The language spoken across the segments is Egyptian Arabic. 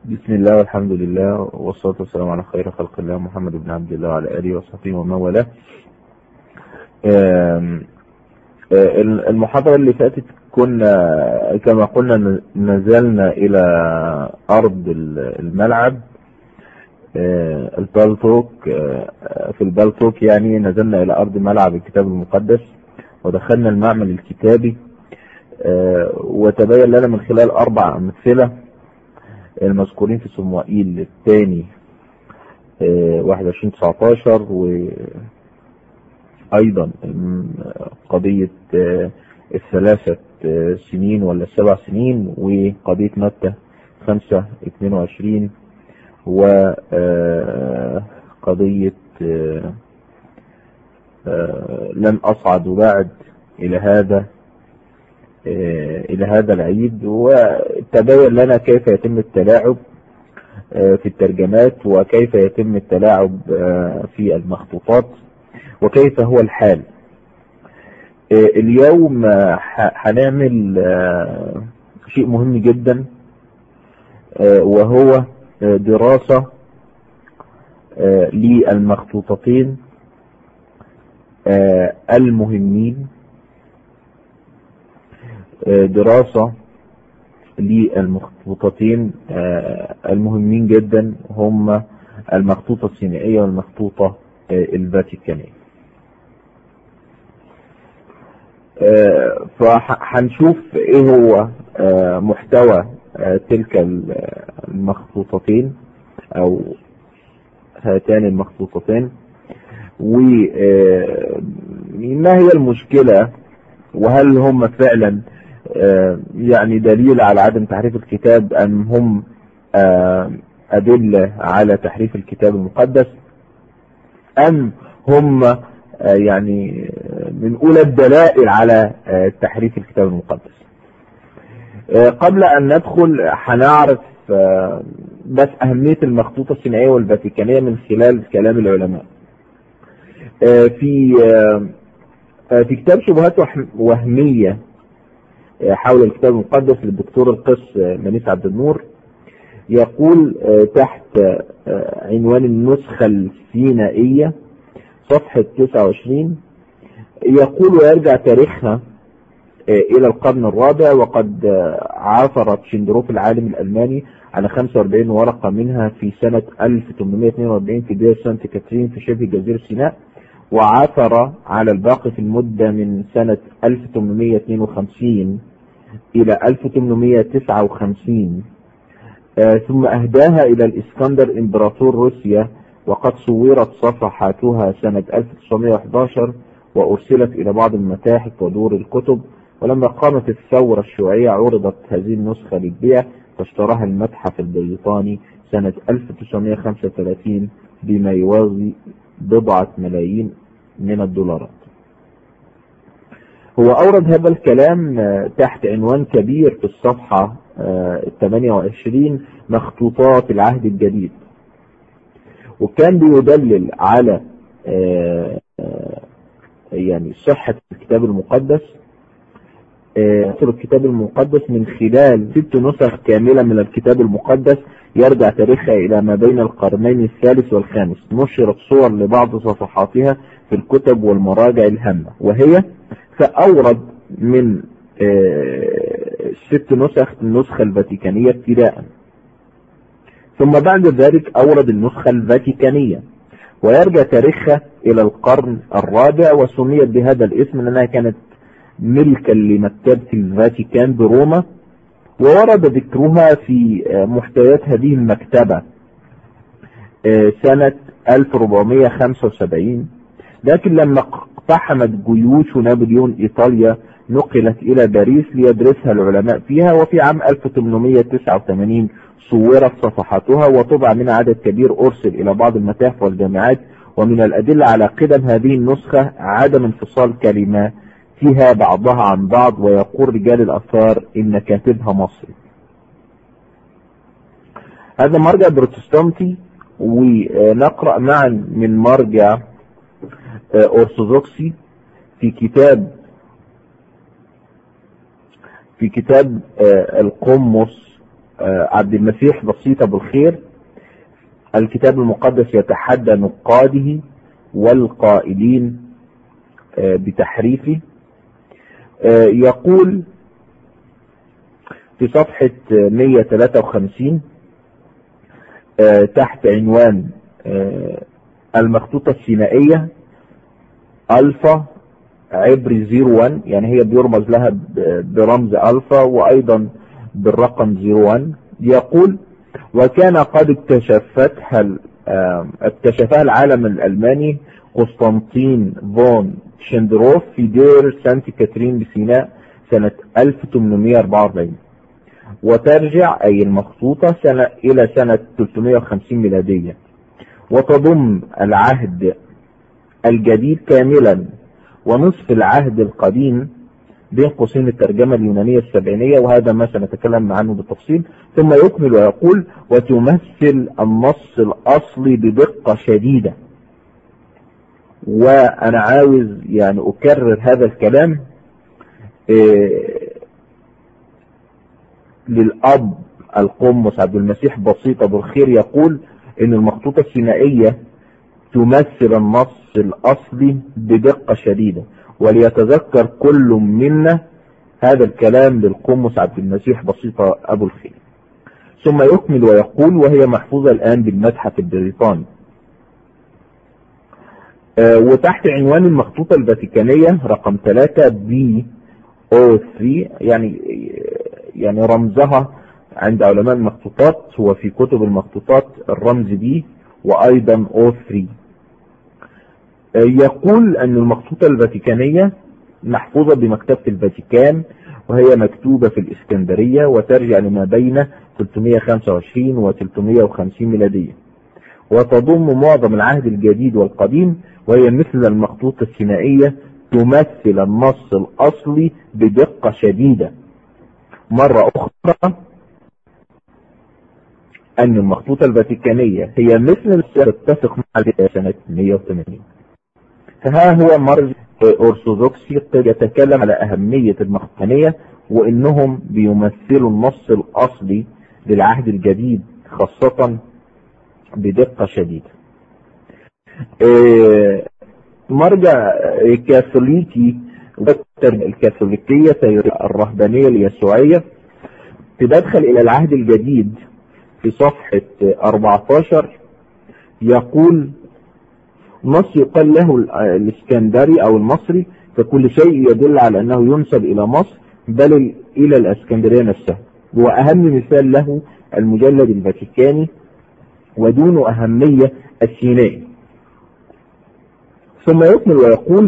بسم الله والحمد لله والصلاة والسلام على خير خلق الله محمد بن عبد الله وعلى آله وصحبه ومن والاه. آم، آه، المحاضرة اللي فاتت كنا كما قلنا نزلنا إلى أرض الملعب آه، البالتوك آه، في البالتوك يعني نزلنا إلى أرض ملعب الكتاب المقدس ودخلنا المعمل الكتابي آه، وتبين لنا من خلال أربع أمثلة المذكورين في صموئيل الثاني 21 19 وأيضا قضية آه، الثلاثة آه، سنين ولا السبع سنين وقضية متى 5 22 وقضية لن أصعد بعد إلى هذا إلى هذا العيد وتبين لنا كيف يتم التلاعب في الترجمات وكيف يتم التلاعب في المخطوطات وكيف هو الحال اليوم هنعمل شيء مهم جدا وهو دراسة للمخطوطتين المهمين دراسة للمخطوطتين المهمين جدا هم المخطوطة السينائية والمخطوطة الفاتيكانية فهنشوف ايه هو محتوى تلك المخطوطتين او هاتان المخطوطتين وما هي المشكلة وهل هم فعلا يعني دليل على عدم تحريف الكتاب ام هم ادلة على تحريف الكتاب المقدس ام هم يعني من اولى الدلائل على تحريف الكتاب المقدس قبل ان ندخل هنعرف بس اهمية المخطوطة السينائية والفاتيكانية من خلال كلام العلماء في في كتاب شبهات وهمية حول الكتاب المقدس للدكتور القس منيس عبد النور يقول تحت عنوان النسخة السينائية صفحة 29 يقول ويرجع تاريخها إلى القرن الرابع وقد عاثرت شندروف العالم الألماني على 45 ورقة منها في سنة 1842 في دير سانت كاترين في شبه جزيرة سيناء وعثر على الباقي في المدة من سنة 1852 إلى 1859 آه ثم أهداها إلى الإسكندر إمبراطور روسيا وقد صورت صفحاتها سنة 1911 وأرسلت إلى بعض المتاحف ودور الكتب ولما قامت الثورة الشيوعية عرضت هذه النسخة للبيع فاشتراها المتحف البريطاني سنة 1935 بما يوازي بضعة ملايين من الدولارات هو أورد هذا الكلام تحت عنوان كبير في الصفحة 28 مخطوطات العهد الجديد وكان بيدلل على يعني صحة الكتاب المقدس نصر الكتاب المقدس من خلال ست نسخ كاملة من الكتاب المقدس يرجع تاريخها إلى ما بين القرنين الثالث والخامس نشرت صور لبعض صفحاتها في الكتب والمراجع الهامة وهي فأورد من ست نسخ النسخة الفاتيكانية ابتداء ثم بعد ذلك أورد النسخة الفاتيكانية ويرجع تاريخها إلى القرن الرابع وسميت بهذا الاسم لأنها كانت ملكا لمكتبة الفاتيكان بروما وورد ذكرها في محتويات هذه المكتبة سنة 1475 لكن لما اقتحمت جيوش نابليون إيطاليا نقلت إلى باريس ليدرسها العلماء فيها وفي عام 1889 صورت صفحاتها وطبع منها عدد كبير أرسل إلى بعض المتاحف والجامعات ومن الأدلة على قدم هذه النسخة عدم انفصال كلمات فيها بعضها عن بعض ويقول رجال الأثار إن كاتبها مصري هذا مرجع بروتستانتي ونقرأ معا من مرجع أرثوذكسي في كتاب في كتاب القمص عبد المسيح بسيط ابو الخير الكتاب المقدس يتحدى نقاده والقائلين بتحريفه يقول في صفحة 153 تحت عنوان المخطوطة السينائية ألفا عبري 01 يعني هي بيرمز لها برمز ألفا وأيضا بالرقم 01 يقول وكان قد اكتشفتها اكتشفها العالم الألماني قسطنطين فون شندروف في دير سانت كاترين بسيناء سنة 1844 وترجع أي المخطوطة سنة إلى سنة 350 ميلادية وتضم العهد الجديد كاملا ونصف العهد القديم بين قوسين الترجمة اليونانية السبعينية وهذا ما سنتكلم عنه بالتفصيل ثم يكمل ويقول وتمثل النص الأصلي بدقة شديدة وأنا عاوز يعني أكرر هذا الكلام إيه للأب القمص عبد المسيح بسيط أبو الخير يقول إن المخطوطة السينائية تمثل النص الأصلي بدقة شديدة وليتذكر كل منا هذا الكلام للقمص عبد المسيح بسيط أبو الخير ثم يكمل ويقول وهي محفوظة الآن بالمتحف البريطاني آه وتحت عنوان المخطوطة الفاتيكانية رقم 3 بي او 3 يعني يعني رمزها عند علماء المخطوطات هو في كتب المخطوطات الرمز بي وايضا او 3 يقول ان المخطوطة الفاتيكانية محفوظة بمكتبة الفاتيكان وهي مكتوبة في الاسكندرية وترجع لما بين 325 و 350 ميلادية وتضم معظم العهد الجديد والقديم وهي مثل المخطوطة السينائية تمثل النص الأصلي بدقة شديدة مرة أخرى أن المخطوطة الفاتيكانية هي مثل تتفق مع سنة 180 فها هو مرجع أرثوذكسي يتكلم على أهمية المخطوطانية وإنهم بيمثلوا النص الأصلي للعهد الجديد خاصة بدقة شديدة مرجع كاثوليكي الكاثوليكية الرهبانية اليسوعية تدخل إلى العهد الجديد في صفحة 14 يقول نص يقال له الاسكندري أو المصري فكل شيء يدل على أنه ينسب إلى مصر بل إلى الاسكندرية نفسها وأهم مثال له المجلد الفاتيكاني ودون أهمية السينائي ثم يكمل ويقول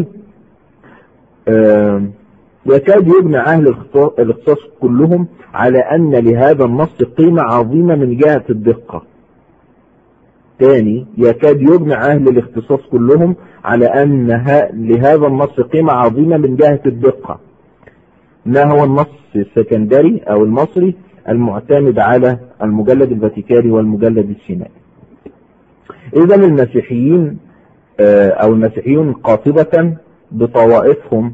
يكاد يجمع أهل الاختصاص كلهم على أن لهذا النص قيمة عظيمة من جهة الدقة ثاني يكاد يجمع أهل الاختصاص كلهم على أن لهذا النص قيمة عظيمة من جهة الدقة ما هو النص السكندري أو المصري المعتمد على المجلد الفاتيكاني والمجلد السينائي إذا المسيحيين أو المسيحيون قاطبة بطوائفهم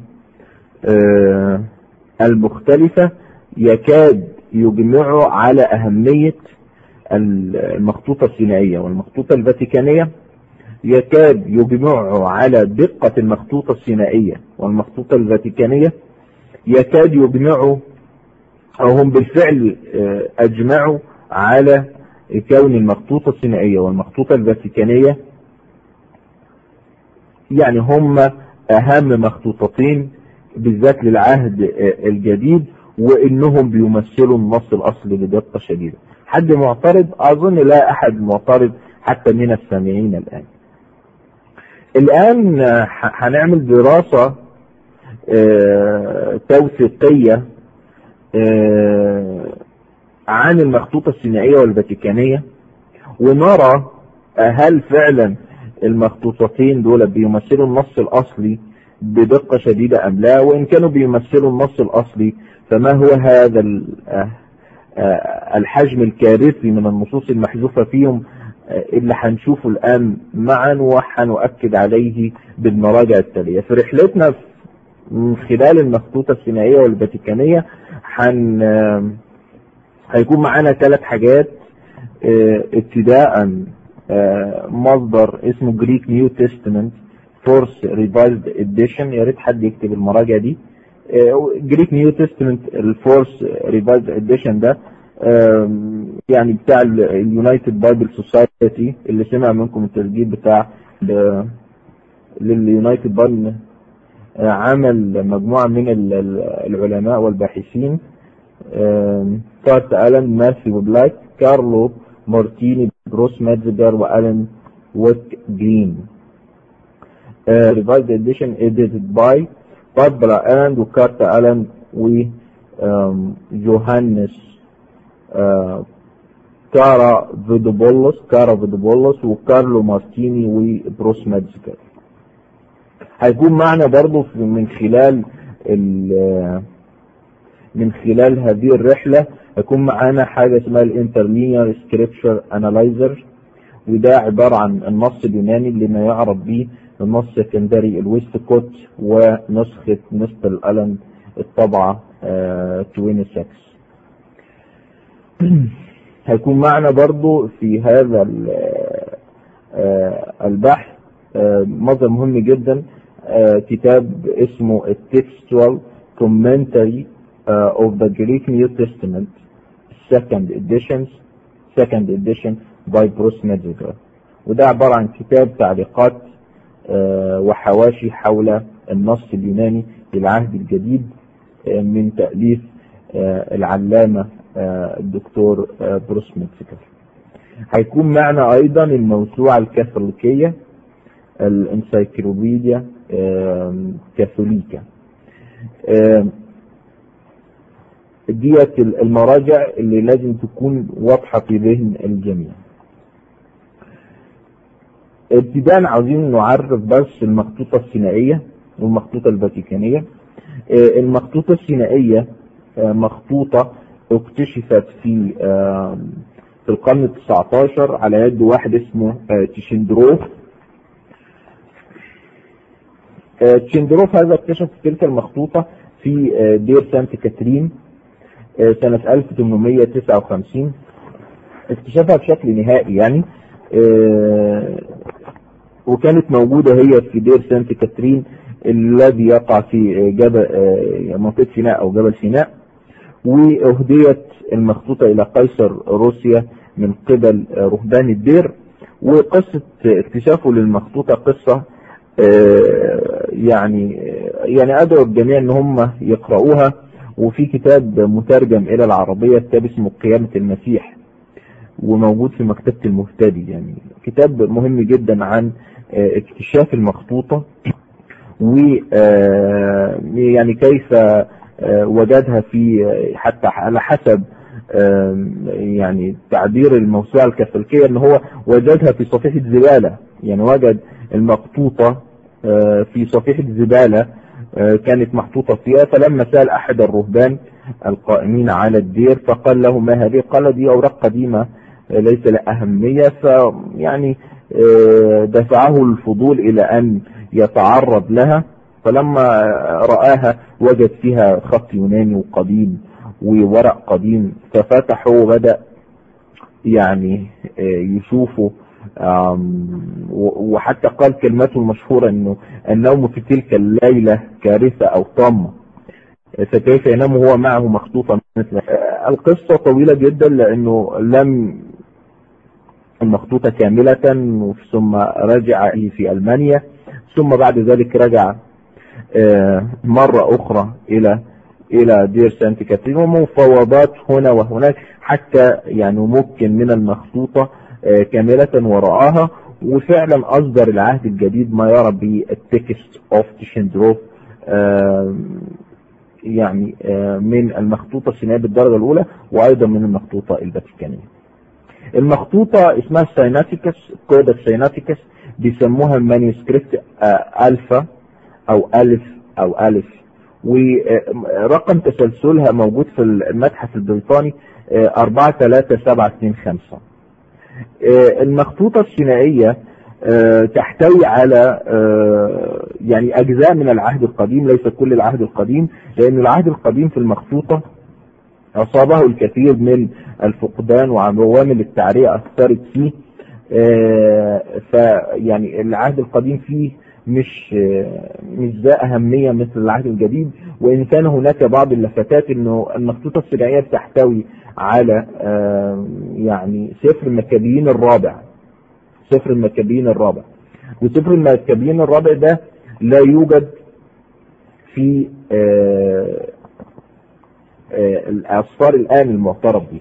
المختلفة يكاد يجمعوا على أهمية المخطوطة السينائية والمخطوطة الفاتيكانية يكاد يجمعوا على دقة المخطوطة السينائية والمخطوطة الفاتيكانية يكاد يجمعوا أو هم بالفعل أجمعوا على كون المخطوطة السينائية والمخطوطة الفاتيكانية يعني هم أهم مخطوطتين بالذات للعهد الجديد وإنهم بيمثلوا النص الأصلي بدقة شديدة حد معترض أظن لا أحد معترض حتى من السامعين الآن الآن هنعمل دراسة توثيقية عن المخطوطة السينائية والفاتيكانية ونرى هل فعلا المخطوطتين دول بيمثلوا النص الأصلي بدقة شديدة أم لا وإن كانوا بيمثلوا النص الأصلي فما هو هذا الحجم الكارثي من النصوص المحذوفة فيهم اللي هنشوفه الآن معا وهنؤكد عليه بالمراجع التالية في رحلتنا من خلال المخطوطة السينائية والفاتيكانية حن هيكون معانا ثلاث حاجات اه ابتداء اه مصدر اسمه جريك نيو تestament فورس ريفايزد اديشن يا ريت حد يكتب المراجع دي جريك نيو تestament الفورس ريفايزد اديشن ده يعني بتاع اليونايتد بايبل سوسايتي اللي سمع منكم التسجيل بتاع لليونايتد بايبل عمل مجموعة من العلماء والباحثين كارت ألان ماثيو بلاك كارلو مارتيني بروس مادزجر وألان ويك جرين revised edition edited by باربرا ألان وكارتا ألان وجوهانس كارا فيدوبولوس كارا فيدوبولوس وكارلو مارتيني وبروس مادزجر هيكون معنا برضو من خلال من خلال هذه الرحلة هيكون معانا حاجة اسمها الانترلينير سكريبشر انالايزر وده عبارة عن النص اليوناني اللي ما يعرف به النص السكندري الويست كوت ونسخة مستر الالن الطبعة 26 هيكون معنا برضو في هذا البحث مصدر مهم جدا كتاب اسمه التكستوال commentary uh, of the Greek New Testament second editions second edition by Bruce Metzger وده عبارة عن كتاب تعليقات uh, وحواشي حول النص اليوناني للعهد الجديد uh, من تأليف العلامة الدكتور بروس ميتزجر هيكون معنا ايضا الموسوعة الكاثوليكية الانسايكلوبيديا كاثوليكا ديت المراجع اللي لازم تكون واضحة في ذهن الجميع ابتداء عاوزين نعرف بس المخطوطة السينائية والمخطوطة الفاتيكانية المخطوطة السينائية مخطوطة اكتشفت في في القرن ال 19 على يد واحد اسمه تشندروف تشندروف هذا اكتشف تلك المخطوطة في دير سانت كاترين سنة 1859 اكتشفها بشكل نهائي يعني وكانت موجودة هي في دير سانت كاترين الذي يقع في جبل منطقة سيناء او جبل سيناء واهديت المخطوطة الى قيصر روسيا من قبل رهبان الدير وقصة اكتشافه للمخطوطة قصة يعني يعني ادعو الجميع ان هم يقرأوها وفي كتاب مترجم الى العربية كتاب اسمه قيامة المسيح وموجود في مكتبة المهتدي يعني كتاب مهم جدا عن اكتشاف المخطوطة و يعني كيف وجدها في حتى على حسب يعني تعبير الموسوعة الكاثوليكية ان هو وجدها في صفيحة زبالة يعني وجد المخطوطة في صفيحة زبالة كانت محطوطة فيها فلما سأل احد الرهبان القائمين على الدير فقال له ما هذه قال دي اوراق قديمة ليس لها اهمية فيعني دفعه الفضول الى ان يتعرض لها فلما رآها وجد فيها خط يوناني وقديم وورق قديم ففتحه وبدأ يعني يشوفه وحتى قال كلمته المشهورة انه النوم في تلك الليلة كارثة او طامة فكيف ينام هو معه مخطوطة مثل القصة طويلة جدا لانه لم المخطوطة كاملة ثم رجع في المانيا ثم بعد ذلك رجع مرة اخرى الى الى دير سانت كاترين ومفاوضات هنا وهناك حتى يعني ممكن من المخطوطة كاملة ورآها وفعلا اصدر العهد الجديد ما يرى بالتكست اوف تشندروف يعني من المخطوطة السينائية بالدرجة الاولى وايضا من المخطوطة الفاتيكانية المخطوطة اسمها سايناتيكس كودك سايناتيكس بيسموها مانيسكريبت الفا او الف او الف ورقم تسلسلها موجود في المتحف البريطاني 43725 المخطوطة السينائية تحتوي على يعني اجزاء من العهد القديم ليس كل العهد القديم لان العهد القديم في المخطوطة أصابه الكثير من الفقدان وعوامل التعرية أثرت فيه فيعني العهد القديم فيه مش مش ذا أهمية مثل العهد الجديد وإن كان هناك بعض اللفتات إنه المخطوطة السبعية بتحتوي على يعني سفر المكابيين الرابع سفر المكابيين الرابع وسفر المكابيين الرابع ده لا يوجد في الأسفار الآن المعترف به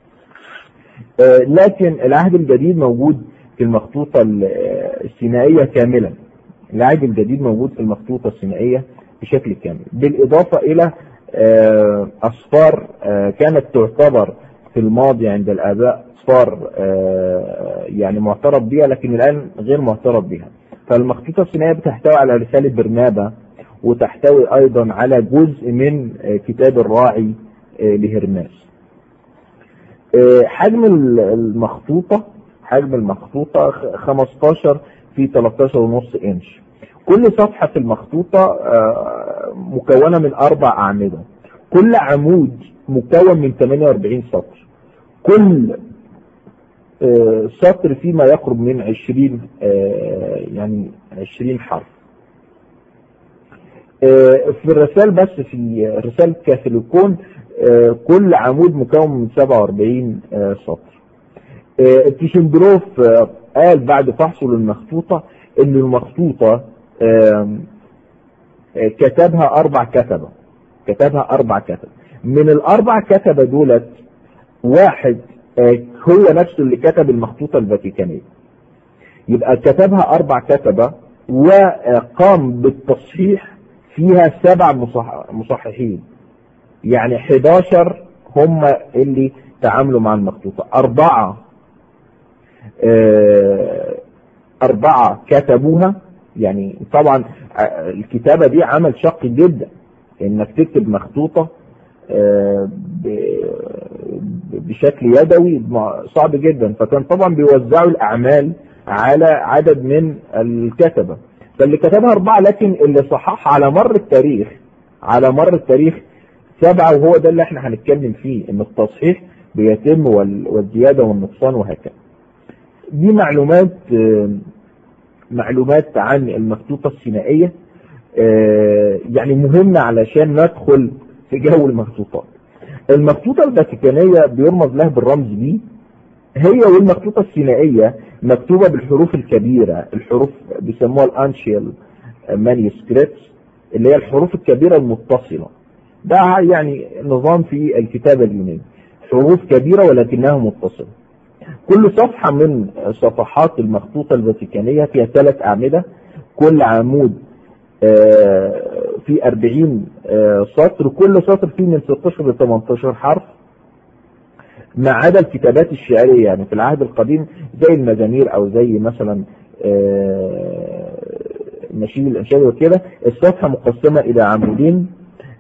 لكن العهد الجديد موجود في المخطوطة السينائية كاملا العهد الجديد موجود في المخطوطة السينائية بشكل كامل بالإضافة إلى أصفار كانت تعتبر في الماضي عند الآباء أصفار يعني معترف بها لكن الآن غير معترف بها فالمخطوطة السينائية بتحتوي على رسالة برنابا وتحتوي أيضا على جزء من كتاب الراعي لهرماس حجم المخطوطة حجم المخطوطة 15 في 13 ونص انش كل صفحة في المخطوطة مكونة من اربع اعمدة كل عمود مكون من 48 سطر كل سطر فيه ما يقرب من 20 يعني 20 حرف في الرسائل بس في رسالة كاثوليكون كل عمود مكون من 47 سطر تيشندروف قال بعد فحصه للمخطوطة ان المخطوطة كتبها اربع كتبة كتبها اربع كتب من الاربع كتبة دولت واحد هو نفسه اللي كتب المخطوطة الفاتيكانية يبقى كتبها اربع كتبة وقام بالتصحيح فيها سبع مصححين يعني 11 هم اللي تعاملوا مع المخطوطة أربعة أربعة كتبوها يعني طبعا الكتابة دي عمل شق جدا انك تكتب مخطوطة بشكل يدوي صعب جدا فكان طبعا بيوزعوا الأعمال على عدد من الكتبة فاللي كتبها أربعة لكن اللي صححها على مر التاريخ على مر التاريخ سبعة وهو ده اللي احنا هنتكلم فيه ان التصحيح بيتم والزيادة والنقصان وهكذا دي معلومات معلومات عن المخطوطة السينائية يعني مهمة علشان ندخل في جو المخطوطات المخطوطة الفاتيكانية بيرمز لها بالرمز بي هي والمخطوطة السينائية مكتوبة بالحروف الكبيرة الحروف بيسموها الانشيال مانيسكريبتس اللي هي الحروف الكبيرة المتصلة ده يعني نظام في الكتابة اليوناني حروف كبيرة ولكنها متصلة كل صفحة من صفحات المخطوطة الفاتيكانية فيها ثلاث أعمدة كل عمود في 40 سطر كل سطر فيه من 16 ل 18 حرف ما عدا الكتابات الشعرية يعني في العهد القديم زي المزامير او زي مثلا نشيد الانشاد وكده الصفحة مقسمة الى عمودين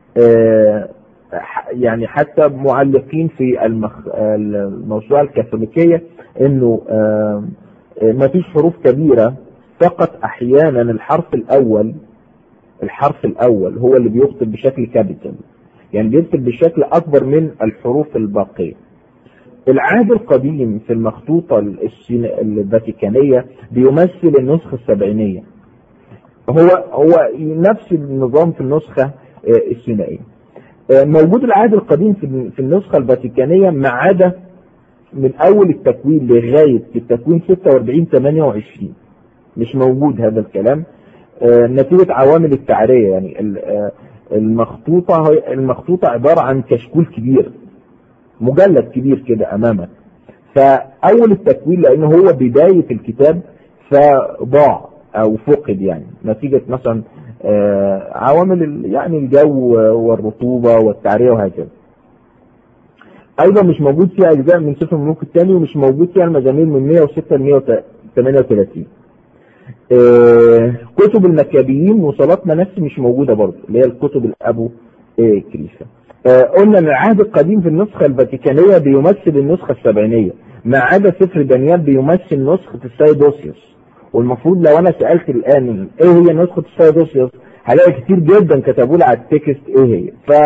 يعني حتى معلقين في المخ... الموسوعة الكاثوليكية انه ما فيش حروف كبيرة فقط احيانا الحرف الاول الحرف الاول هو اللي بيكتب بشكل كابيتال يعني بيكتب بشكل اكبر من الحروف الباقية العهد القديم في المخطوطة الفاتيكانية بيمثل النسخة السبعينية هو هو نفس النظام في النسخة السينائية موجود العهد القديم في النسخة الفاتيكانية ما عدا من اول التكوين لغاية التكوين 46 28 مش موجود هذا الكلام نتيجة عوامل التعرية يعني المخطوطة المخطوطة عبارة عن كشكول كبير مجلد كبير كده امامك فاول التكوين لانه هو بداية الكتاب فضاع او فقد يعني نتيجة مثلا عوامل يعني الجو والرطوبة والتعرية وهكذا ايضا مش موجود فيها اجزاء من سفر الملوك الثاني ومش موجود فيها المزامير من 106 ل 138 كتب المكابيين وصلاة منسي مش موجودة برضه اللي هي الكتب الابو كريسة قلنا ان العهد القديم في النسخة الفاتيكانية بيمثل النسخة السبعينية ما عدا سفر دانيال بيمثل نسخة السيدوسيوس والمفروض لو انا سألت الان ايه هي نسخة السيدوسيوس هلاقي كتير جدا كتبوا لي على التكست ايه هي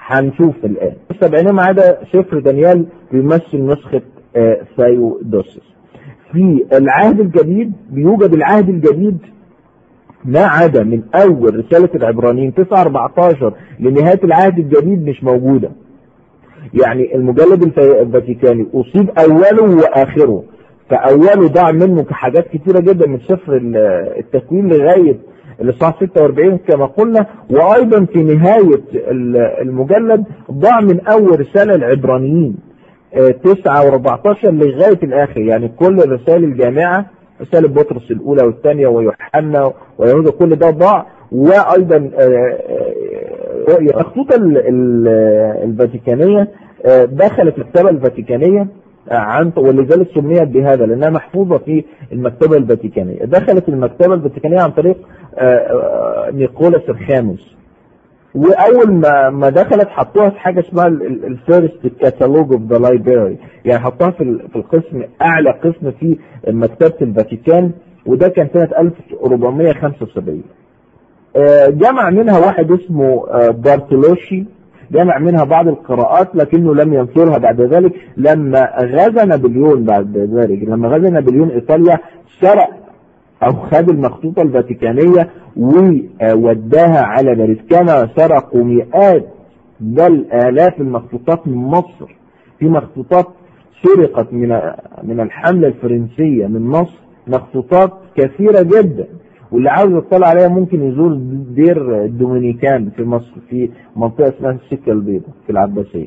هنشوف الآن السبعينية ما عدا سفر دانيال بيمثل نسخة ثايودوسس في العهد الجديد بيوجد العهد الجديد ما عدا من أول رسالة العبرانيين 9 14 لنهاية العهد الجديد مش موجودة يعني المجلد الفاتيكاني أصيب أوله وآخره فأوله ضاع منه كحاجات كتيرة جدا من سفر التكوين لغاية الإصحاح 46 كما قلنا وأيضا في نهاية المجلد ضاع من أول رسالة العبرانيين 9 و14 لغاية الآخر يعني كل الرسائل الجامعة رسالة بطرس الأولى والثانية ويوحنا ويهوذا كل ده ضاع وأيضا الخطوط الفاتيكانية دخلت المكتبة الفاتيكانية عن ولذلك سميت بهذا لانها محفوظه في المكتبه الفاتيكانيه دخلت المكتبه الفاتيكانيه عن طريق نيقولاس الخامس واول ما ما دخلت حطوها في حاجه اسمها الفيرست كاتالوج اوف ذا لايبراري يعني حطوها في في القسم اعلى قسم في مكتبه الفاتيكان وده كان سنه 1475 جمع منها واحد اسمه بارتولوشي جمع منها بعض القراءات لكنه لم ينشرها بعد ذلك لما غزا نابليون بعد ذلك لما غزا نابليون ايطاليا سرق او خد المخطوطة الفاتيكانية ووداها على باريس كما سرقوا مئات بل الاف المخطوطات من مصر في مخطوطات سرقت من من الحملة الفرنسية من مصر مخطوطات كثيرة جدا واللي عاوز يطلع عليها ممكن يزور دير الدومينيكان في مصر في منطقة اسمها السكة البيضاء في العباسية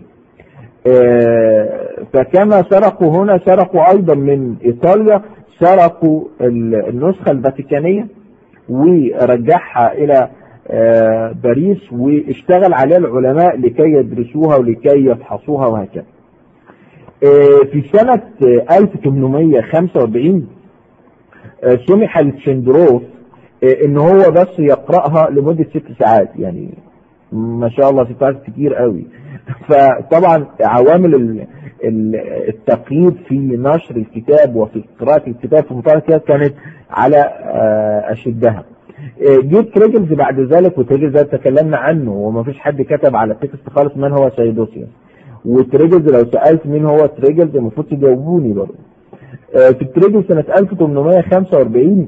فكما سرقوا هنا سرقوا ايضا من ايطاليا سرقوا النسخة الفاتيكانية ورجعها الى باريس واشتغل عليها العلماء لكي يدرسوها ولكي يفحصوها وهكذا في سنة 1845 سمح لتشندروف ان هو بس يقرأها لمدة ست ساعات يعني ما شاء الله ست ساعات كتير قوي فطبعا عوامل التقييد في نشر الكتاب وفي قراءة الكتاب في مطالعة الكتاب كانت على اشدها جيت تريجلز بعد ذلك وتريجلز ده تكلمنا عنه وما فيش حد كتب على تكست خالص من هو سيدوسيوس وتريجلز لو سألت مين هو تريجلز المفروض تجاوبوني برضه في التريجل سنة 1845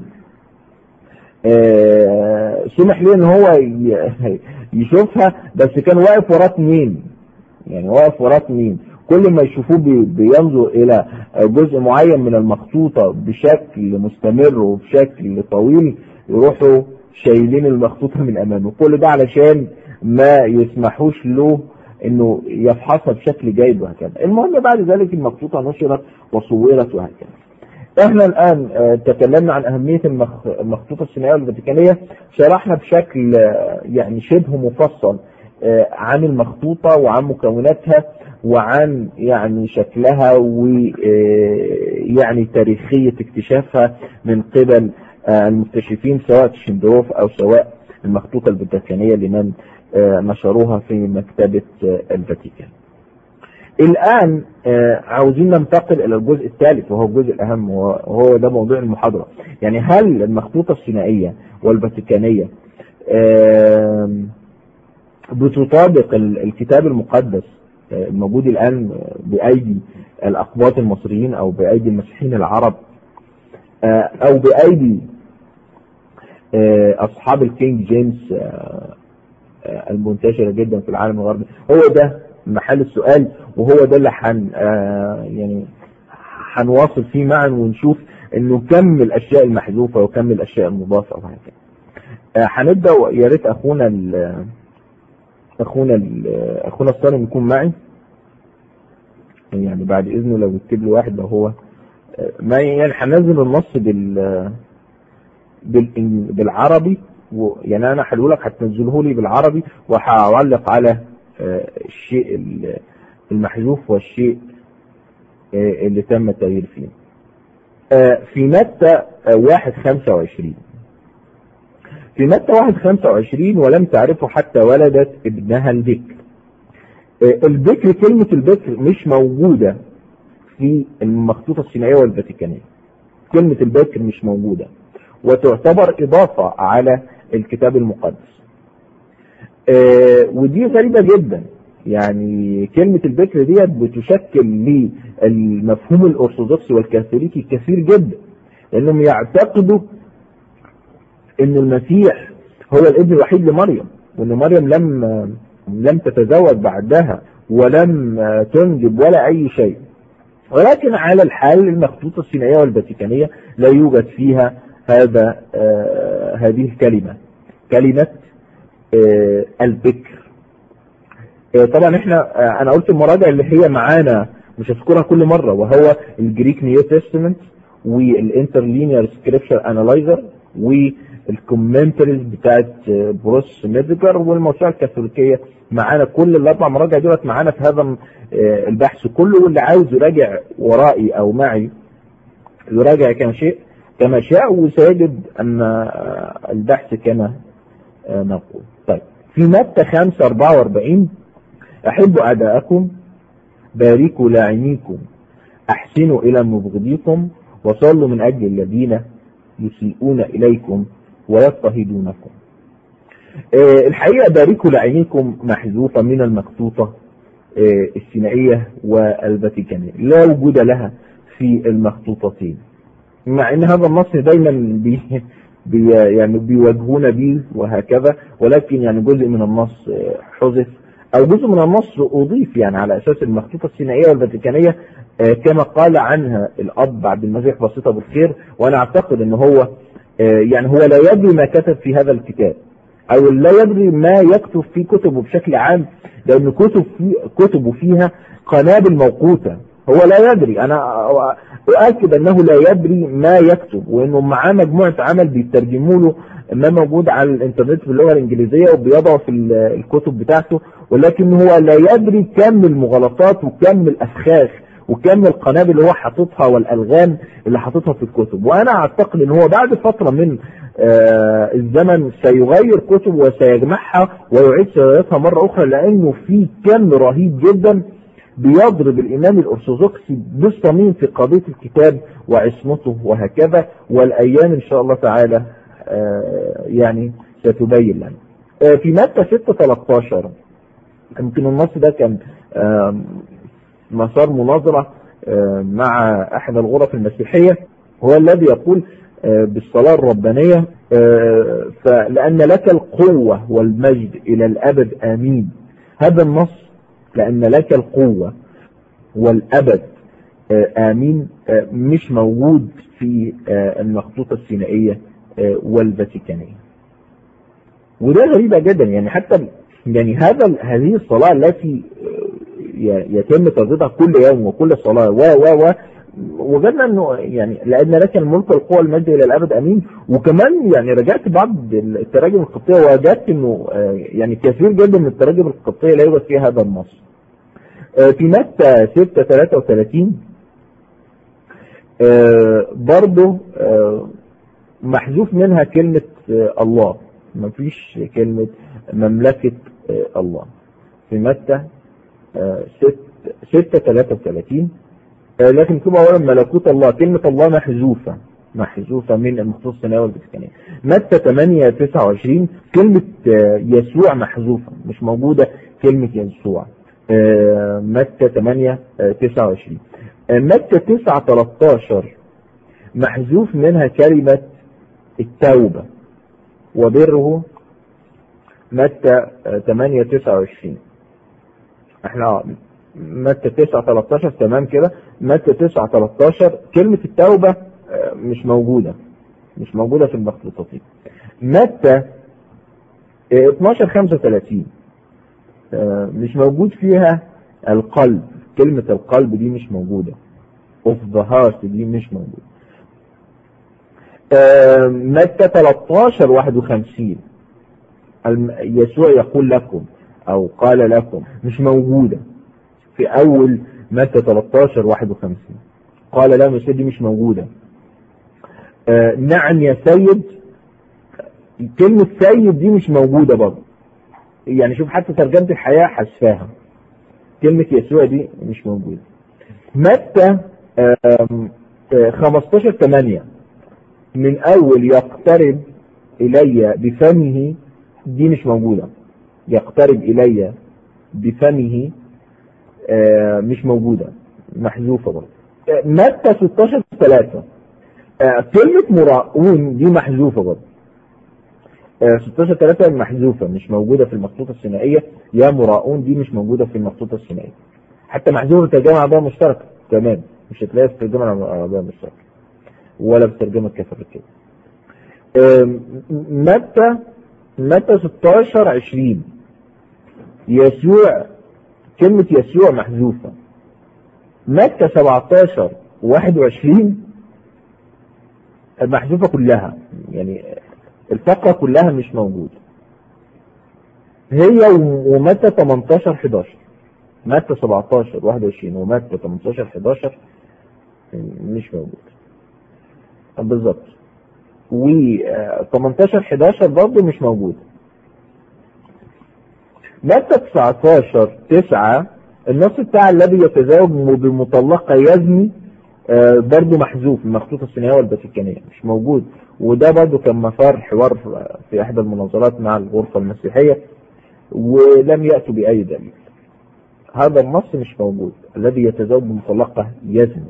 سمح ليه ان هو يشوفها بس كان واقف وراه اتنين يعني واقف وراه اتنين كل ما يشوفوه بينظر الى جزء معين من المخطوطة بشكل مستمر وبشكل طويل يروحوا شايلين المخطوطة من امامه كل ده علشان ما يسمحوش له انه يفحصها بشكل جيد وهكذا المهم بعد ذلك المخطوطة نشرت وصورت وهكذا احنا الان اه تكلمنا عن اهمية المخ... المخطوطة السينائية والفاتيكانية شرحنا بشكل اه يعني شبه مفصل اه عن المخطوطة وعن مكوناتها وعن يعني شكلها ويعني تاريخية اكتشافها من قبل المكتشفين سواء تشندروف او سواء المخطوطة الفاتيكانية لمن نشروها في مكتبة الفاتيكان الآن عاوزين ننتقل إلى الجزء الثالث وهو الجزء الأهم وهو ده موضوع المحاضرة يعني هل المخطوطة السينائية والفاتيكانية بتطابق الكتاب المقدس الموجود الآن بأيدي الأقباط المصريين أو بأيدي المسيحيين العرب أو بأيدي أصحاب الكينج جيمس المنتشرة جدا في العالم الغربي هو ده محل السؤال وهو ده اللي حن يعني هنواصل فيه معا ونشوف انه كم الاشياء المحذوفة وكم الاشياء المضافة وهكذا هنبدأ يا ريت اخونا ال اخونا ال اخونا الصالم يكون معي يعني بعد اذنه لو يكتب لي واحد لو هو ما يعني هنزل النص بال بالعربي يعني انا هقول لك هتنزله لي بالعربي وهعلق على الشيء المحذوف والشيء اللي تم التغيير فيه في متى واحد خمسة وعشرين في متى واحد خمسة وعشرين ولم تعرفه حتى ولدت ابنها البكر البكر كلمة البكر مش موجودة في المخطوطة السينائية والفاتيكانية كلمة البكر مش موجودة وتعتبر إضافة على الكتاب المقدس آه ودي غريبة جدا يعني كلمة البكر ديت بتشكل للمفهوم الأرثوذكسي والكاثوليكي كثير جدا لأنهم يعتقدوا أن المسيح هو الابن الوحيد لمريم وأن مريم لم لم تتزوج بعدها ولم تنجب ولا أي شيء ولكن على الحال المخطوطة السينائية والفاتيكانية لا يوجد فيها هذا آه هذه الكلمة كلمة آه البكر آه طبعا احنا انا قلت المراجع اللي هي معانا مش هذكرها كل مرة وهو الجريك نيو تestament والانترلينير سكريبشر انالايزر والكومنتريز بتاعت بروس ميدجر والموسوعة الكاثوليكية معانا كل الاربع مراجع دولت معانا في هذا البحث كله واللي عاوز يراجع ورائي او معي يراجع كما شيء كما شاء وسيجد ان البحث كما نقول طيب في متى 5 44 احبوا اعداءكم باركوا لاعنيكم احسنوا الى مبغضيكم وصلوا من اجل الذين يسيئون اليكم ويضطهدونكم الحقيقة باركوا لعينيكم محذوفة من المخطوطة السينائية والفاتيكانية لا وجود لها في المخطوطتين مع ان هذا النص دايما بي بي يعني بيواجهونا به وهكذا ولكن يعني جزء من النص حذف او جزء من النص اضيف يعني على اساس المخطوطة السينائية والفاتيكانية كما قال عنها الاب عبد المسيح بسيطة بالخير وانا اعتقد ان هو يعني هو لا يدري ما كتب في هذا الكتاب او لا يدري ما يكتب في كتبه بشكل عام لان كتب في كتبه فيها قنابل موقوته هو لا يدري انا اؤكد انه لا يدري ما يكتب وانه معاه مجموعه عمل بيترجموا له ما موجود على الانترنت باللغه الانجليزيه وبيضعه في الكتب بتاعته ولكن هو لا يدري كم المغالطات وكم الافخاخ وكم القنابل اللي هو حاططها والالغام اللي حاططها في الكتب وانا اعتقد ان هو بعد فتره من آه الزمن سيغير كتب وسيجمعها ويعيد صياغتها مرة أخرى لأنه في كم رهيب جدا بيضرب الإمام الأرثوذكسي بالصميم في قضية الكتاب وعصمته وهكذا والأيام إن شاء الله تعالى آه يعني ستبين لنا آه في مادة 6 13 يمكن النص ده كان مسار مناظرة مع أحد الغرف المسيحية هو الذي يقول بالصلاة الربانية فلأن لك القوة والمجد إلى الأبد آمين هذا النص لأن لك القوة والأبد آمين مش موجود في المخطوطة السينائية والفاتيكانية وده غريبة جدا يعني حتى يعني هذا هذه الصلاة التي يتم ترديدها كل يوم وكل صلاة و و و وجدنا انه يعني لان لك الملك والقوه المجد الى الابد امين وكمان يعني رجعت بعض التراجم القبطيه ووجدت انه يعني كثير جدا من التراجم القبطيه لا يوجد فيها هذا النص. في متى 6 33 برضه محذوف منها كلمه الله ما فيش كلمه مملكه الله. في متى 6 6 33 لكن كما اولا ملكوت الله كلمة الله محذوفة محذوفة من المخصوص الثانوية والفاتيكانية متى 8 29 كلمة يسوع محذوفة مش موجودة كلمة يسوع متى 8 29 متى 9 13 محذوف منها كلمة التوبة وبره متى 8 29 احنا متى 9 13 تمام كده متى 9 13 كلمة التوبة مش موجودة مش موجودة في المخطوطات متى 12 35 مش موجود فيها القلب كلمة القلب دي مش موجودة of the heart دي مش موجودة متى 13 51 يسوع يقول لكم او قال لكم مش موجودة في اول متى 13 51 قال لا مش دي مش موجودة آه نعم يا سيد كلمة سيد دي مش موجودة برضه يعني شوف حتى ترجمة الحياة حذفاها كلمة يسوع دي مش موجودة متى آه آه 15 8 من اول يقترب الي بفمه دي مش موجودة يقترب الي بفمه آه، مش موجودة محذوفة برضه آه، متى 16 3 كلمة مراؤون دي محذوفة برضه 16 3 محذوفة مش موجودة في المخطوطة الثنائية يا مراؤون دي مش موجودة في المخطوطة الثنائية حتى محذوفة ترجمة عربية مشتركة كمان مش هتلاقيها في الترجمة العربية مشتركة ولا في ترجمة كده متى متى 16 20 يسوع كلمة يسوع محذوفة متى 17 21 محذوفة كلها يعني الفقرة كلها مش موجودة هي ومتى 18 11 متى 17 21 ومتى 18 11 مش موجود بالظبط و 18 11 برضه مش موجود متى 19 9 النص بتاع الذي يتزوج بمطلقة يزني برضه محذوف المخطوطة الصينية والفاتيكانية مش موجود وده برضه كان مسار حوار في احدى المناظرات مع الغرفة المسيحية ولم يأتوا بأي دليل هذا النص مش موجود الذي يتزوج بمطلقة يزني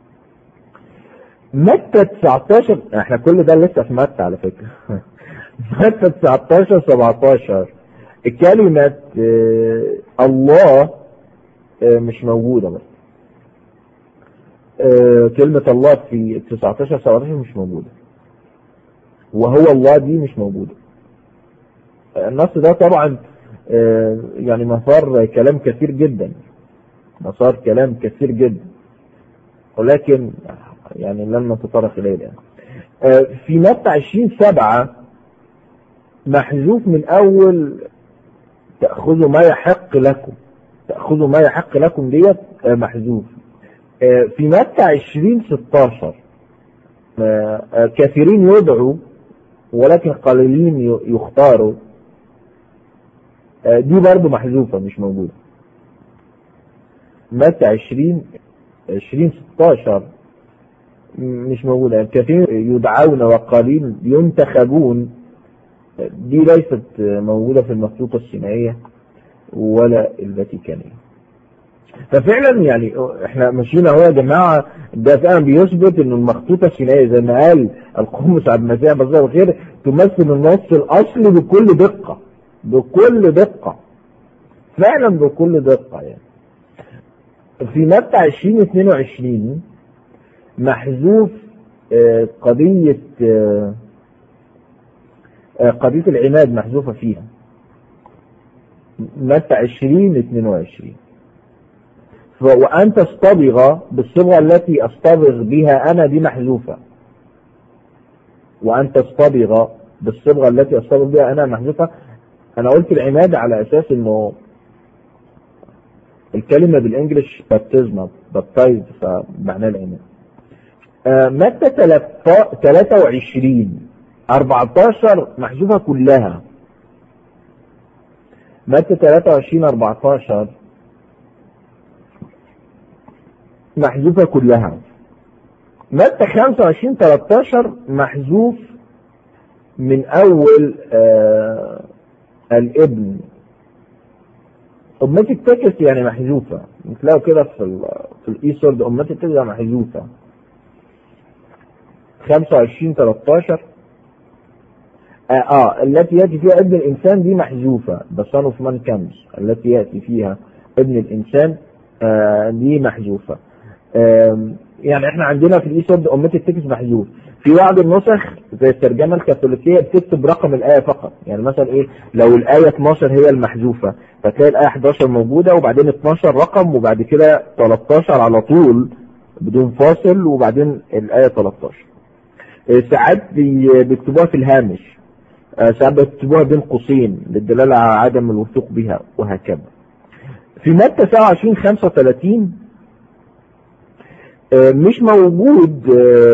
متى 19 احنا كل ده لسه في متى على فكرة متى 19 17 كلمة اه الله اه مش موجودة بس اه كلمة الله في 19 17 مش موجودة وهو الله دي مش موجودة النص ده طبعا يعني مسار كلام كثير جدا مسار كلام كثير جدا ولكن يعني لن نتطرق اليه الان في متى 20 سبعة محذوف من اول تأخذوا ما يحق لكم تأخذوا ما يحق لكم ديت محذوف في متى 20 16 كثيرين يدعوا ولكن قليلين يختاروا دي برضو محذوفة مش موجودة متى 20 20 16 مش موجودة كثير يدعون وقليل ينتخبون دي ليست موجودة في المخطوطة السينائية ولا الفاتيكانية ففعلا يعني احنا ماشيين اهو يا جماعة ده فعلا بيثبت ان المخطوطة السينائية زي ما قال القومس عبد المسيح بزار الخير تمثل النص الاصلي بكل دقة بكل دقة فعلا بكل دقة يعني في متى 20 22 محذوف قضية قضية العماد محذوفة فيها متى 20 22 وأن تصطبغ بالصبغة التي أصطبغ بها أنا دي محذوفة وأن تصطبغ بالصبغة التي أصطبغ بها أنا محذوفة أنا قلت العماد على أساس إنه الكلمة بالإنجلش بابتزم بابتايز فمعناه العماد مادة 23 14 محذوفة كلها مادة 23 14 محذوفة كلها مادة 25 13 محذوف من أول آه الابن أمتي التكس يعني محذوفة تلاقوا كده في ال في الإيسورد أمتي التكس محذوفة 25 13 آه, اه التي ياتي فيها ابن الانسان دي محذوفه the son of man comes التي ياتي فيها ابن الانسان آه دي محذوفه آه يعني احنا عندنا في الايسود امتي التكس محذوف في بعض النسخ زي الترجمه الكاثوليكيه بتكتب رقم الايه فقط يعني مثلا ايه لو الايه 12 هي المحذوفه فتلاقي الايه 11 موجوده وبعدين 12 رقم وبعد كده 13 على طول بدون فاصل وبعدين الايه 13 ساعات بيكتبوها في الهامش ساعات بيكتبوها بين قوسين للدلالة على عدم الوثوق بها وهكذا في مادة 27 35 مش موجود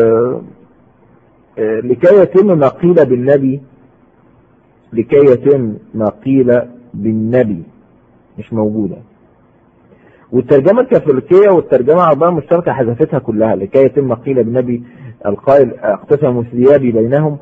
لكي يتم ما قيل بالنبي لكي يتم ما قيل بالنبي مش موجودة والترجمة الكاثوليكية والترجمة العربية المشتركة حذفتها كلها لكي يتم ما قيل بالنبي القائل اقتسموا ثيابي بينهم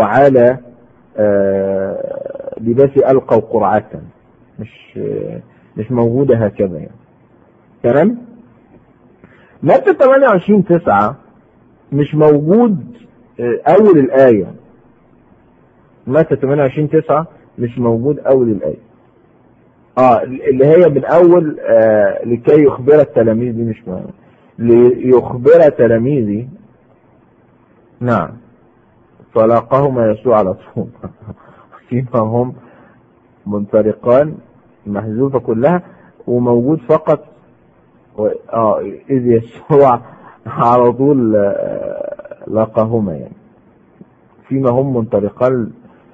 وعلى لباسي ألقوا قرعة مش مش موجودة هكذا يعني تمام متى 28 9 مش موجود اول الايه متى 28 9 مش موجود اول الايه اه اللي هي من اول آه لكي يخبر التلاميذ دي مش مهم ليخبر تلاميذي نعم فلاقاهما يسوع على طول فيما هم منطلقان محذوفة كلها وموجود فقط و... اه اذ يسوع على طول لاقاهما يعني فيما هم منطلقان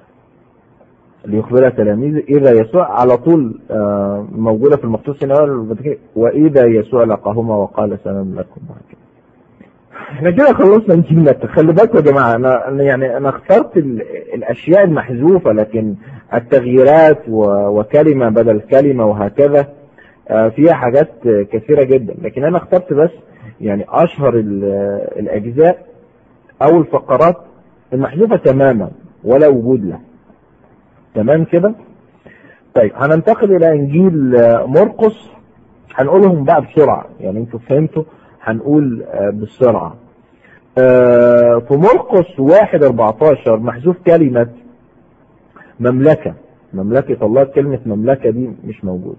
ليخبر تلاميذه إذا يسوع على طول موجودة في المخصوص هنا وإذا يسوع لقاهما وقال سلام لكم احنا كده خلصنا انجيل متى خلي بالكم يا جماعه انا يعني انا اخترت الاشياء المحذوفه لكن التغييرات وكلمه بدل كلمه وهكذا فيها حاجات كثيره جدا لكن انا اخترت بس يعني اشهر الاجزاء او الفقرات المحذوفه تماما ولا وجود لها تمام كده طيب هننتقل الى انجيل مرقس هنقولهم بقى بسرعة يعني انتوا فهمتوا هنقول بالسرعة في مرقس واحد اربعتاشر محذوف كلمة مملكة مملكة الله كلمة مملكة دي مش موجودة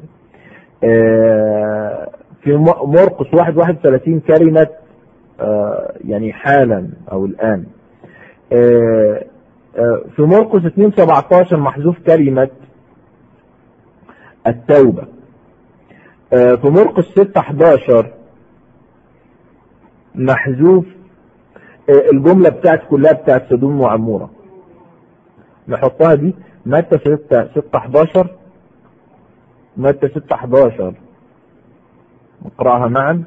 في مرقس واحد واحد ثلاثين كلمة يعني حالا او الان في مرقس 2 17 محذوف كلمة التوبة في مرقس 6 11 محذوف الجملة بتاعت كلها بتاعت سدوم وعمورة نحطها دي متى 6 6 11 متى 6 11 نقرأها معا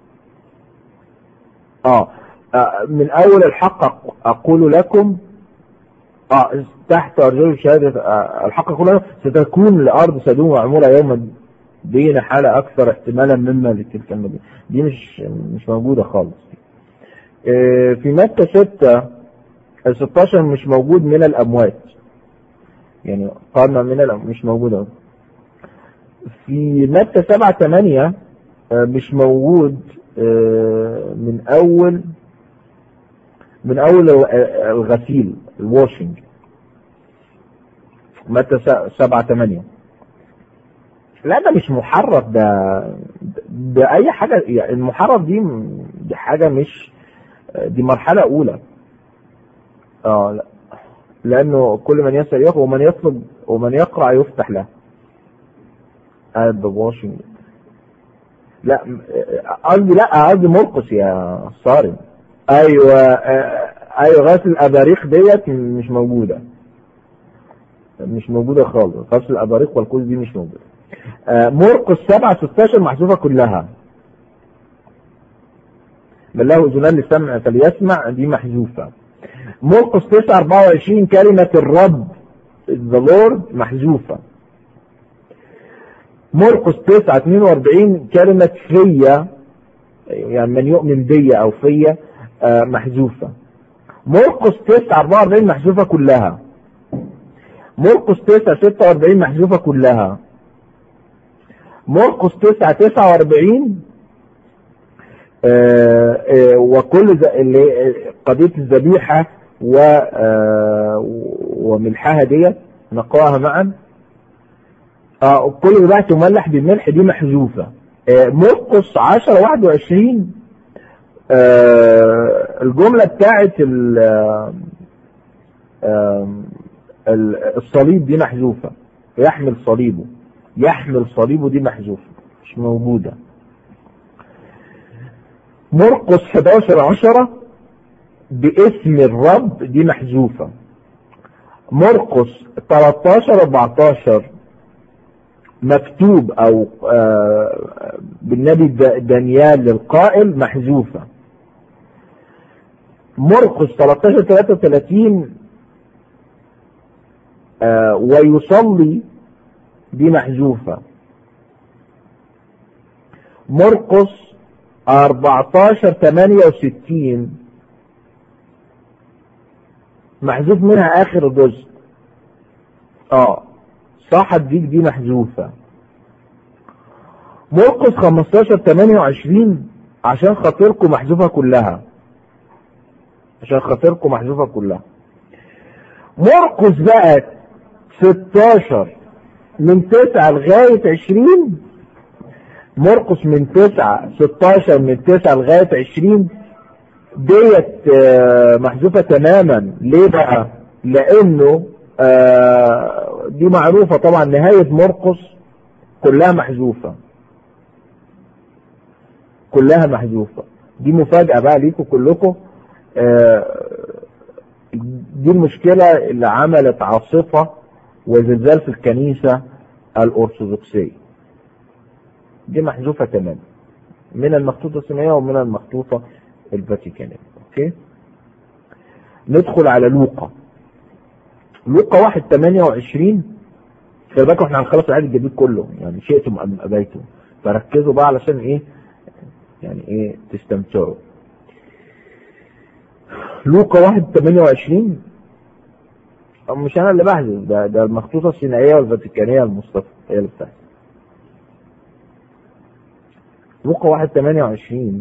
آه من أول الحق أقول لكم اه تحت ارجل شهادة الحق كلها ستكون لارض سدوم وعمورة يوم دين حالة اكثر احتمالا مما لتلك المدينة دي مش مش موجودة خالص اه في متى 6 16 مش موجود من الاموات يعني قارنة من الأموات مش موجودة في متى 7 8 اه مش موجود اه من اول من اول الغسيل الواشنج متى سبعة تمانية لا ده مش محرف ده ده اي حاجة يعني المحرف دي دي حاجة مش دي مرحلة اولى اه لا لانه كل من يسأل يقرأ ومن يطلب ومن يقرأ يفتح له اد واشنج لا قصدي لا قصدي مرقس يا صارم ايوه ايوه غسل الاباريق ديت مش موجوده مش موجوده خالص غسل الاباريق والكوز دي مش موجوده مرقس 7 16 محذوفه كلها بل له اذنان للسمع فليسمع دي محذوفه مرقس 9 24 كلمه الرب ذا لورد محذوفه مرقس 9 42 كلمه فيا يعني من يؤمن بي او فيا محذوفة مرقس 9 44 محذوفة كلها مرقس 9 46 محذوفة كلها مرقس 9 49 آآ آآ وكل اللي قضية الذبيحة و وملحها ديت نقراها معا اه كل ذبيحة تملح بالملح دي محذوفة مرقس 10 21 آه الجملة بتاعت الصليب دي محذوفة يحمل صليبه يحمل صليبه دي محذوفة مش موجودة مرقس 11 10 باسم الرب دي محذوفة مرقس 13 14 مكتوب او آه بالنبي دانيال للقائل محذوفة مرقس 13 33 آه ويصلي دي محذوفة مرقس 14 68 محذوف منها اخر جزء اه صاحب ديك دي محذوفة مرقس 15 28 عشان خاطركم محذوفة كلها عشان خاطركم محذوفة كلها مرقس بقى 16 من 9 لغاية 20 مرقس من 9 16 من 9 لغاية 20 ديت آه، محذوفة تماما ليه بقى لانه آه، دي معروفة طبعا نهاية مرقس كلها محذوفة كلها محذوفة دي مفاجأة بقى ليكم كلكم آه، دي المشكلة اللي عملت عاصفة وزلزال في الكنيسة الأرثوذكسية دي محذوفة تماما من المخطوطة الصينية ومن المخطوطة الفاتيكانية اوكي ندخل على لوقا لوقا واحد 28 خلي بالكم احنا هنخلص العهد الجديد كله يعني شئتم ام ابيتم فركزوا بقى علشان ايه يعني ايه تستمتعوا لوقا واحد 28 أو مش انا اللي بحذف ده ده المخطوطه السينائيه والفاتيكانيه المصطفى هي اللي بتحذف لوقا واحد 28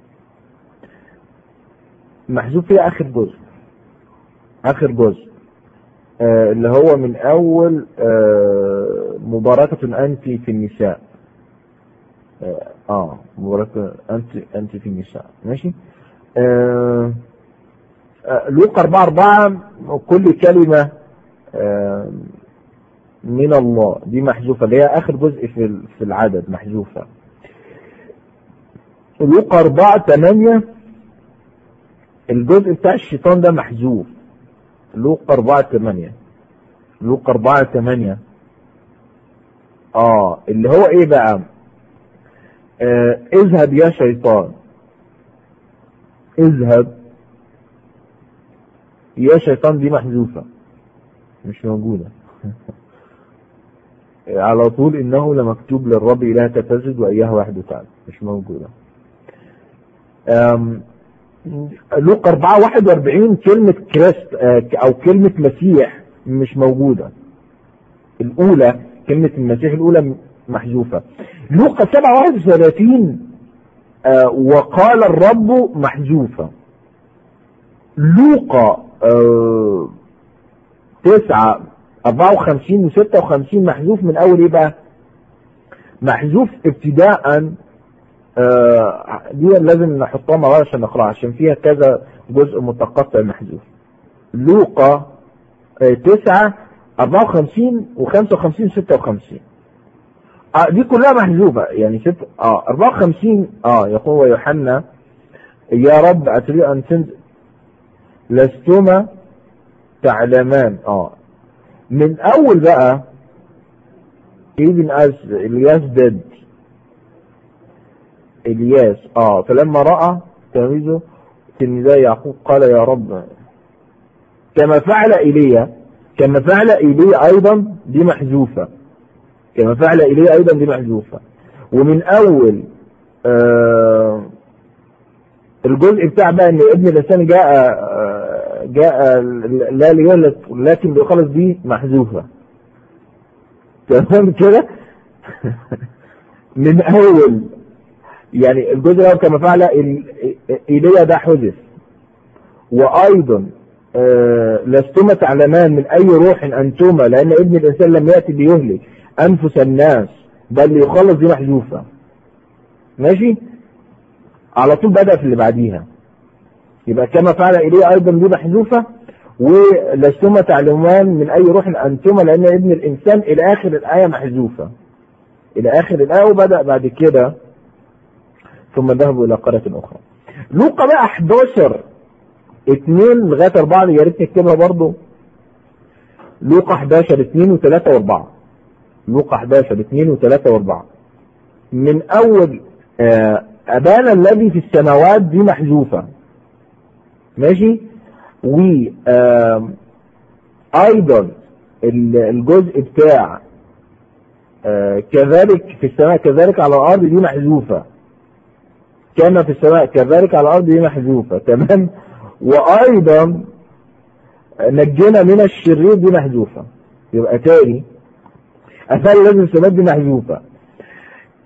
محذوف فيها اخر جزء اخر جزء آه اللي هو من اول آه مباركة انت في النساء اه, آه مباركة انت انت في النساء ماشي آه آه لوقا 4 4 كل كلمة آه من الله دي محذوفة اللي هي اخر جزء في في العدد محذوفة لوقا 4 8 الجزء بتاع الشيطان ده محذوف لوقا 4 8 لوقا 4 8 اه اللي هو ايه بقى آه اذهب يا شيطان اذهب يا شيطان دي محذوفة مش موجودة على طول انه لمكتوب للرب اله تسجد واياه وحده تعالى مش موجودة لوقا 4 41 كلمة كريست او كلمة مسيح مش موجودة الاولى كلمة المسيح الاولى محذوفة لوقا 7 31 وقال الرب محذوفة لوقا 9 54 و 56 محذوف من اول ايه بقى محذوف ابتداء آه دي لازم نحطها مع بعض عشان نقراها عشان فيها كذا جزء متقطع محذوف لوقا 9 54 و55 56 آه دي كلها محذوفة يعني ست اه 54 اه يقول يوحنا يا رب اتريد ان تنزل لستما تعلمان اه من اول بقى even as الياس ديد الياس اه فلما رأى تلميذه تلميذي يعقوب قال يا رب كما فعل ايليا كما فعل ايليا ايضا دي محذوفة كما فعل ايليا ايضا دي محذوفة ومن اول آه الجزء بتاع بقى ان ابن الانسان جاء آه جاء لا ليهلك لكن بيخلص دي محذوفة تمام كده من اول يعني الجزء الاول كما فعل ايليا ده حذف وايضا آه لستما تعلمان من اي روح انتما لان ابن الانسان لم ياتي ليهلك انفس الناس بل ليخلص دي محذوفه ماشي على طول بدا في اللي بعديها يبقى كما فعل ايليا ايضا دي محذوفه ولستما تعلمان من اي روح انتما لان ابن الانسان الى اخر الايه محذوفه الى اخر الايه وبدا بعد كده ثم ذهبوا الى قريه اخرى لوقا بقى 11 2 لغايه 4 يا ريت نكتبها برضه لوقا 11 2 و3 و4 لوقا 11 2 و3 و4 من اول آه ابانا الذي في السماوات دي محذوفه ماشي و آه ايضا الجزء بتاع آه كذلك في السماء كذلك على الارض دي محذوفه كما في السماء كذلك على الارض دي محذوفه تمام وايضا نجينا من الشرير دي محذوفه يبقى تاني اثار لازم السماء دي محذوفه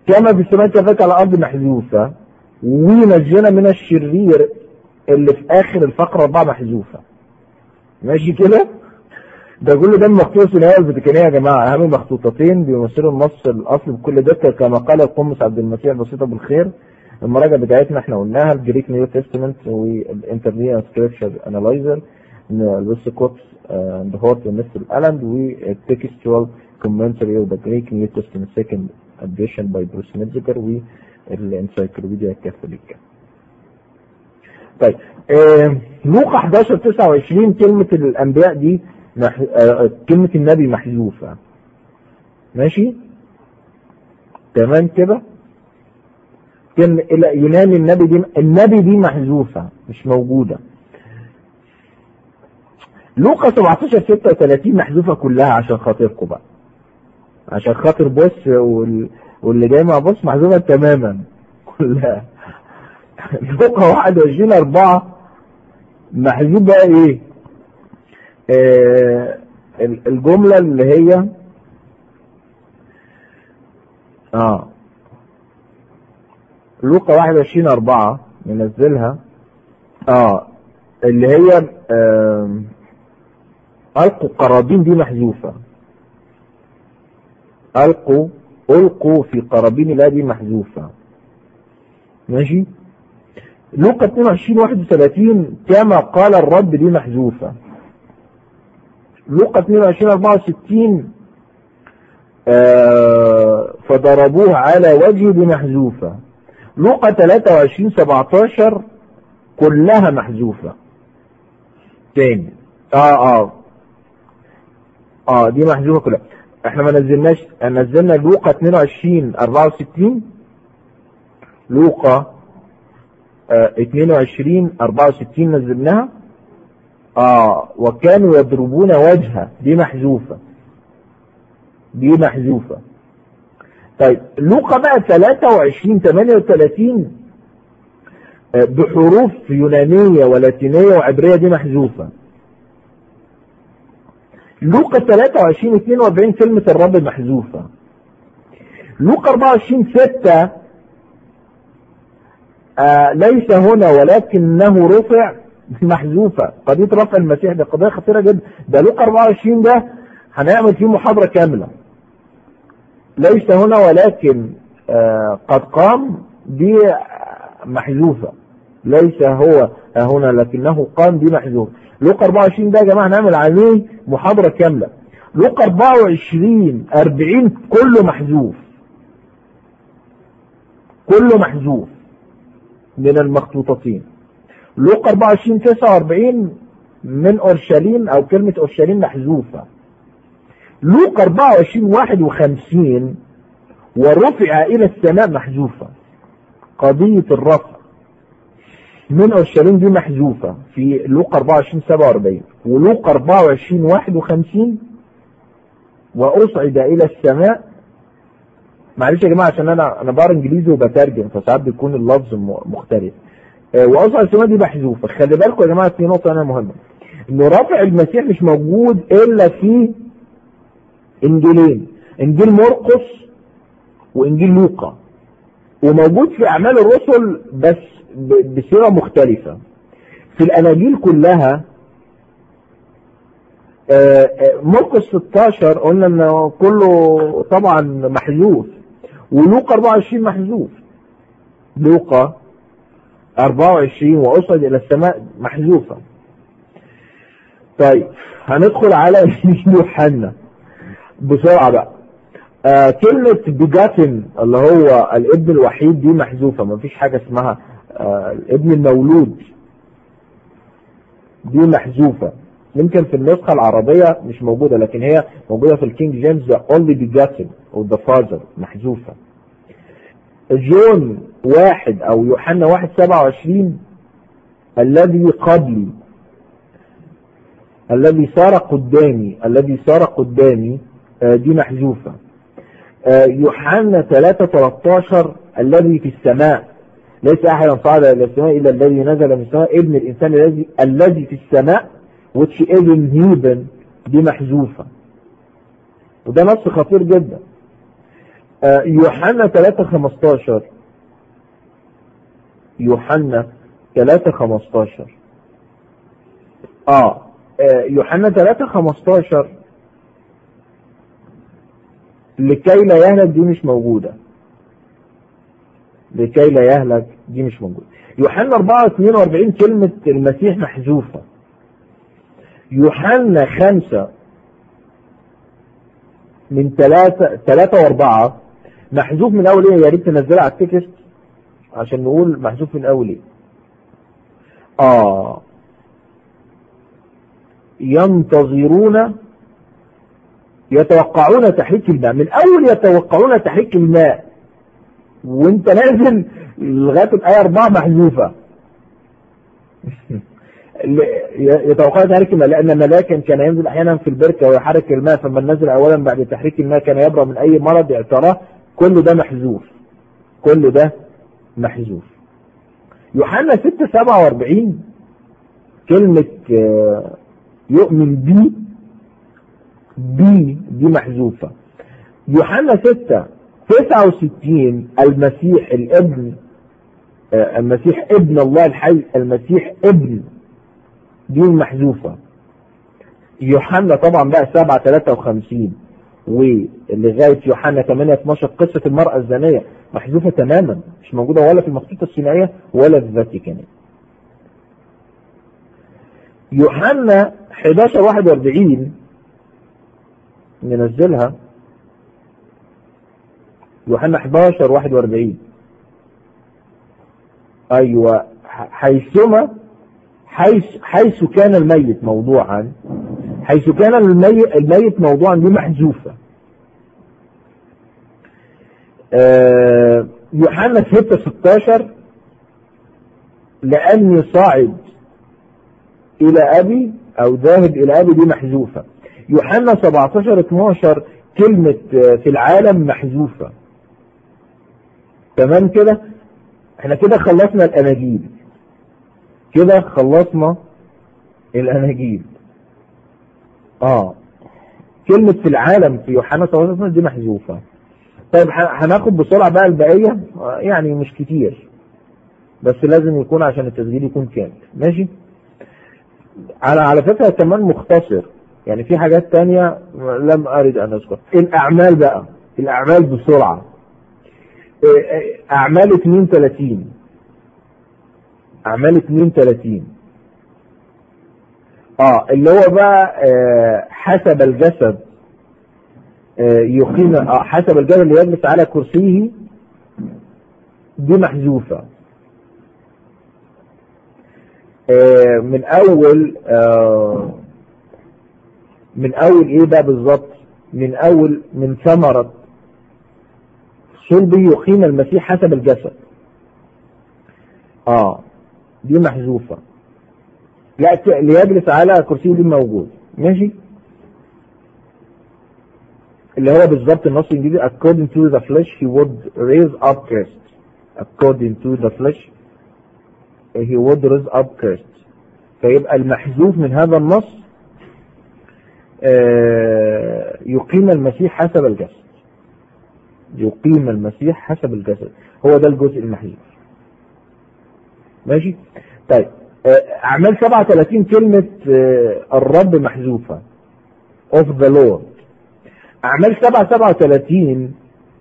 كما في السماء كذلك على الأرض محذوفة ونجنا من الشرير اللي في آخر الفقرة أربعة محذوفة ماشي كده ده كل ده مخطوط في الآية الفاتيكانية يا جماعة أهم مخطوطتين بيمثلوا النص الأصل بكل دقة كما قال القمص عبد المسيح بسيطة بالخير المراجعة بتاعتنا احنا قلناها الجريك نيو تestament والانترنيت سكريبشر انالايزر الويست كوتس اند هورت ومستر الاند والتكستوال كومنتري اوف ذا جريك نيو تestament سيكند اديشن باي بروس ميدزجر والانسايكلوبيديا الكاثوليكا طيب آه لوقا 11 29 كلمة الأنبياء دي مح... آه كلمة النبي محذوفة ماشي تمام كده كان يوناني النبي دي النبي دي محذوفة مش موجودة لوقا 17 36 محذوفة كلها عشان خاطركم بقى عشان خاطر بص وال... واللي جاي مع بص محذوفة تماما كلها لوقا 21 4 محذوف بقى ايه آه الجملة اللي هي اه لوقا 21 4 ننزلها اه اللي هي آه ألقوا قرابين دي محذوفة ألقوا ألقوا في قرابين لا دي محذوفة ماشي لوقا 22 31 كما قال الرب دي محذوفة لوقا 22 64 آه فضربوه على وجهه دي محذوفة لوقا 23 17 كلها محذوفة تاني اه اه اه دي محذوفة كلها احنا ما نزلناش نزلنا لوقا 22 64 لوقا اه 22 64 نزلناها اه وكانوا يضربون وجهه دي محذوفة دي محذوفة طيب لوقا بقى 23 38 اه بحروف يونانية ولاتينية وعبرية دي محذوفة لوقا 23 42 كلمة الرب محذوفة لوقا 24 6 آه ليس هنا ولكنه رفع محذوفة قضية رفع المسيح دي قضية خطيرة جدا ده لوقا 24 ده هنعمل فيه محاضرة كاملة ليس هنا ولكن آه قد قام دي محذوفة ليس هو هنا لكنه قام دي محذوفة لوقا 24 ده يا جماعة نعمل عليه محاضرة كاملة لوقا 24 40 كله محذوف كله محذوف من المخطوطتين لوقا 24 49 من اورشليم او كلمة اورشليم محذوفة لوقا 24 51 ورفع الى السماء محذوفة قضية الرفع من اورشليم دي محذوفة في لوقا 24 47 ولوقا 24 51 واصعد الى السماء معلش يا جماعه عشان انا انا بقرا انجليزي وبترجم فساعات بيكون اللفظ مختلف آه واصعد السماء دي محذوفه خلي بالكم يا جماعه في نقطه انا مهمه انه رفع المسيح مش موجود الا في انجيلين انجيل مرقس وانجيل لوقا وموجود في اعمال الرسل بس بصيغه مختلفه في الاناجيل كلها مرقس 16 قلنا انه كله طبعا محذوف ولوقا 24 محذوف لوقا 24 واصعد الى السماء محذوفه طيب هندخل على يوحنا بسرعه بقى آه كلمة بجاتن اللي هو الابن الوحيد دي محذوفة مفيش حاجة اسمها آه الابن المولود دي محذوفة يمكن في النسخة العربية مش موجودة لكن هي موجودة في الكينج جيمس the only begotten او the father محذوفة جون واحد او يوحنا واحد سبعة وعشرين الذي قبلي الذي صار قدامي الذي صار قدامي آه دي محذوفة آه يوحنا 3 13 الذي في السماء ليس احد صعد الى السماء الا الذي نزل من السماء ابن الانسان الذي الذي في السماء which is in heaven دي محذوفة وده نص خطير جدا آه، يوحنا 3 15 يوحنا 3 15 اه آه، يوحنا 3 15 لكي لا يهلك دي مش موجودة لكي لا يهلك دي مش موجودة يوحنا 4 42 كلمة المسيح محذوفة يوحنا 5 من 3 3 و4 محذوف من اول ايه يا ريت تنزلها على التكست عشان نقول محذوف من اول ايه اه ينتظرون يتوقعون تحريك الماء من اول يتوقعون تحريك الماء وانت نازل لغايه الايه 4 محذوفه يتوقعون تحريك الماء لان ملاكا كان ينزل احيانا في البركه ويحرك الماء فمن نزل اولا بعد تحريك الماء كان يبرأ من اي مرض اعتراه كل ده محذوف كل ده محذوف يوحنا 6 47 كلمة آه، يؤمن بي بي دي محذوفة يوحنا 6 69 المسيح الابن آه، المسيح ابن الله الحي المسيح ابن دي محذوفة يوحنا طبعا بقى 7 53 ولغاية يوحنا 8 12 قصة المرأة الزانية محذوفة تماما مش موجودة ولا في المخطوطة السينائية ولا في الفاتيكان يوحنا 11 41 ننزلها يوحنا 11 41 ايوه حيثما حيث حيث كان الميت موضوعا حيث كان الميت, الميت موضوعا دي محذوفة آه، يوحنا 6 16 لأني صاعد إلى أبي أو ذاهب إلى أبي دي محذوفة يوحنا 17 12 كلمة آه، في العالم محذوفة تمام كده احنا كده خلصنا الأناجيل كده خلصنا الأناجيل اه كلمة في العالم في يوحنا 17 دي محذوفة طيب هناخد بسرعة بقى البقية يعني مش كتير بس لازم يكون عشان التسجيل يكون كامل ماشي على على فكرة كمان مختصر يعني في حاجات تانية لم أرد أن أذكر الأعمال بقى الأعمال بسرعة أعمال 32 أعمال 32 اه اللي هو بقى آه حسب الجسد آه يقيم آه حسب الجسد اللي يجلس على كرسيه دي محذوفة آه من اول آه من اول ايه بقى بالظبط من اول من ثمرة صلبي يقيم المسيح حسب الجسد اه دي محذوفه لا ليجلس على كرسي دي موجود ماشي اللي هو بالظبط النص الانجليزي according to the flesh he would raise up Christ according to the flesh he would raise up Christ فيبقى المحذوف من هذا النص آه، يقيم المسيح حسب الجسد يقيم المسيح حسب الجسد هو ده الجزء المحذوف ماشي طيب أعمال 37 كلمة آه، الرب محذوفة of the Lord أعمال 7 37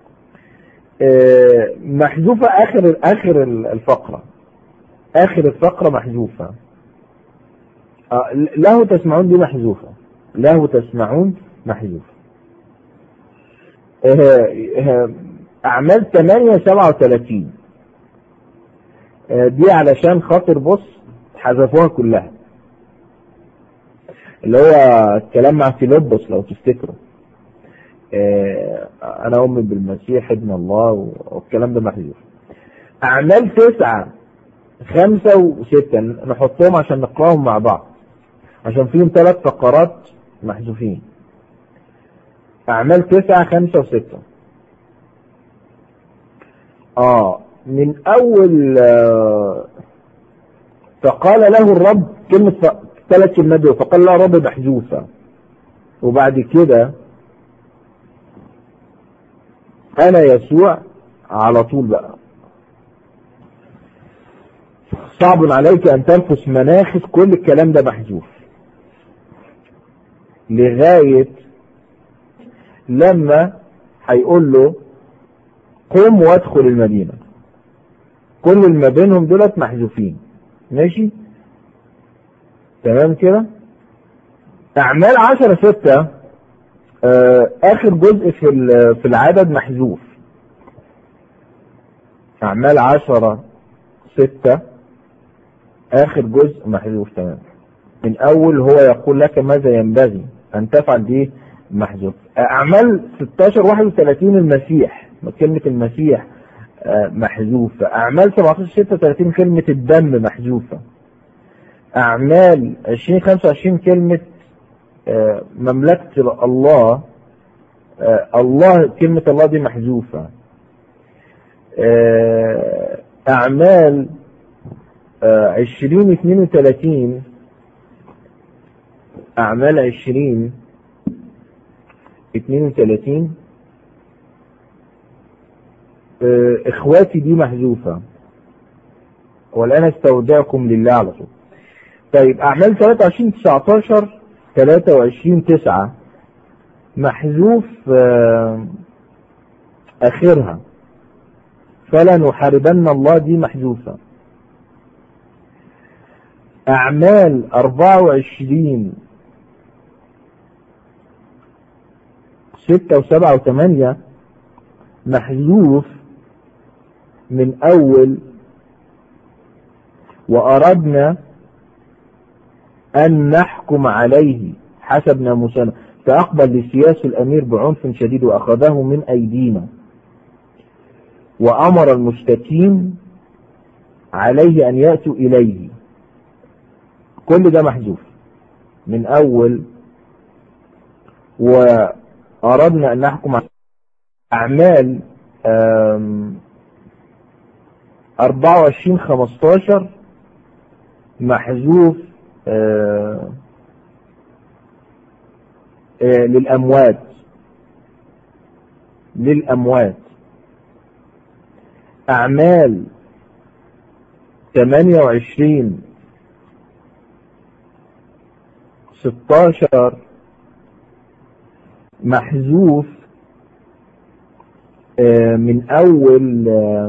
آه، محذوفة آخر آخر الفقرة آخر الفقرة محذوفة آه، له تسمعون دي محذوفة له تسمعون محذوفة أعمال 8 37 دي علشان خاطر بص حذفوها كلها اللي هو الكلام مع فيلبس لو تفتكروا آه، انا امي بالمسيح ابن الله والكلام ده محذوف اعمال تسعة خمسة وستة نحطهم عشان نقراهم مع بعض عشان فيهم ثلاث فقرات محذوفين اعمال تسعة خمسة وستة اه من اول آه فقال له الرب كلمة ثلاث كلمات دول فقال له الرب محذوفة وبعد كده أنا يسوع على طول بقى صعب عليك أن تنفس مناخس كل الكلام ده محذوف لغاية لما هيقول له قم وادخل المدينة كل اللي ما بينهم دولت محذوفين ماشي تمام كده أعمال عشرة ستة آه آخر جزء في في العدد محذوف أعمال عشرة ستة آخر جزء محذوف تمام من أول هو يقول لك ماذا ينبغي أن تفعل دي محذوف أعمال 16 31 المسيح كلمة المسيح محذوفة أعمال 17 36 كلمة الدم محذوفة أعمال 20 25 كلمة مملكة الله الله كلمة الله دي محذوفة أعمال 20 32 أعمال 20 32 إخواتي دي محذوفة والآن استودعكم لله على طول طيب أعمال 23 19 23 9 محذوف آخرها فلا نحاربن الله دي محذوفة أعمال 24 ستة وسبعة وثمانية محذوف من أول وأردنا أن نحكم عليه حسب ناموسنا فأقبل لسياس الأمير بعنف شديد وأخذه من أيدينا وأمر المشتكين عليه أن يأتوا إليه كل ده محذوف من أول وأردنا أن نحكم على أعمال أربعة وعشرين خمستاشر محذوف للأموات للأموات أعمال ثمانية وعشرين ستاشر محذوف من أول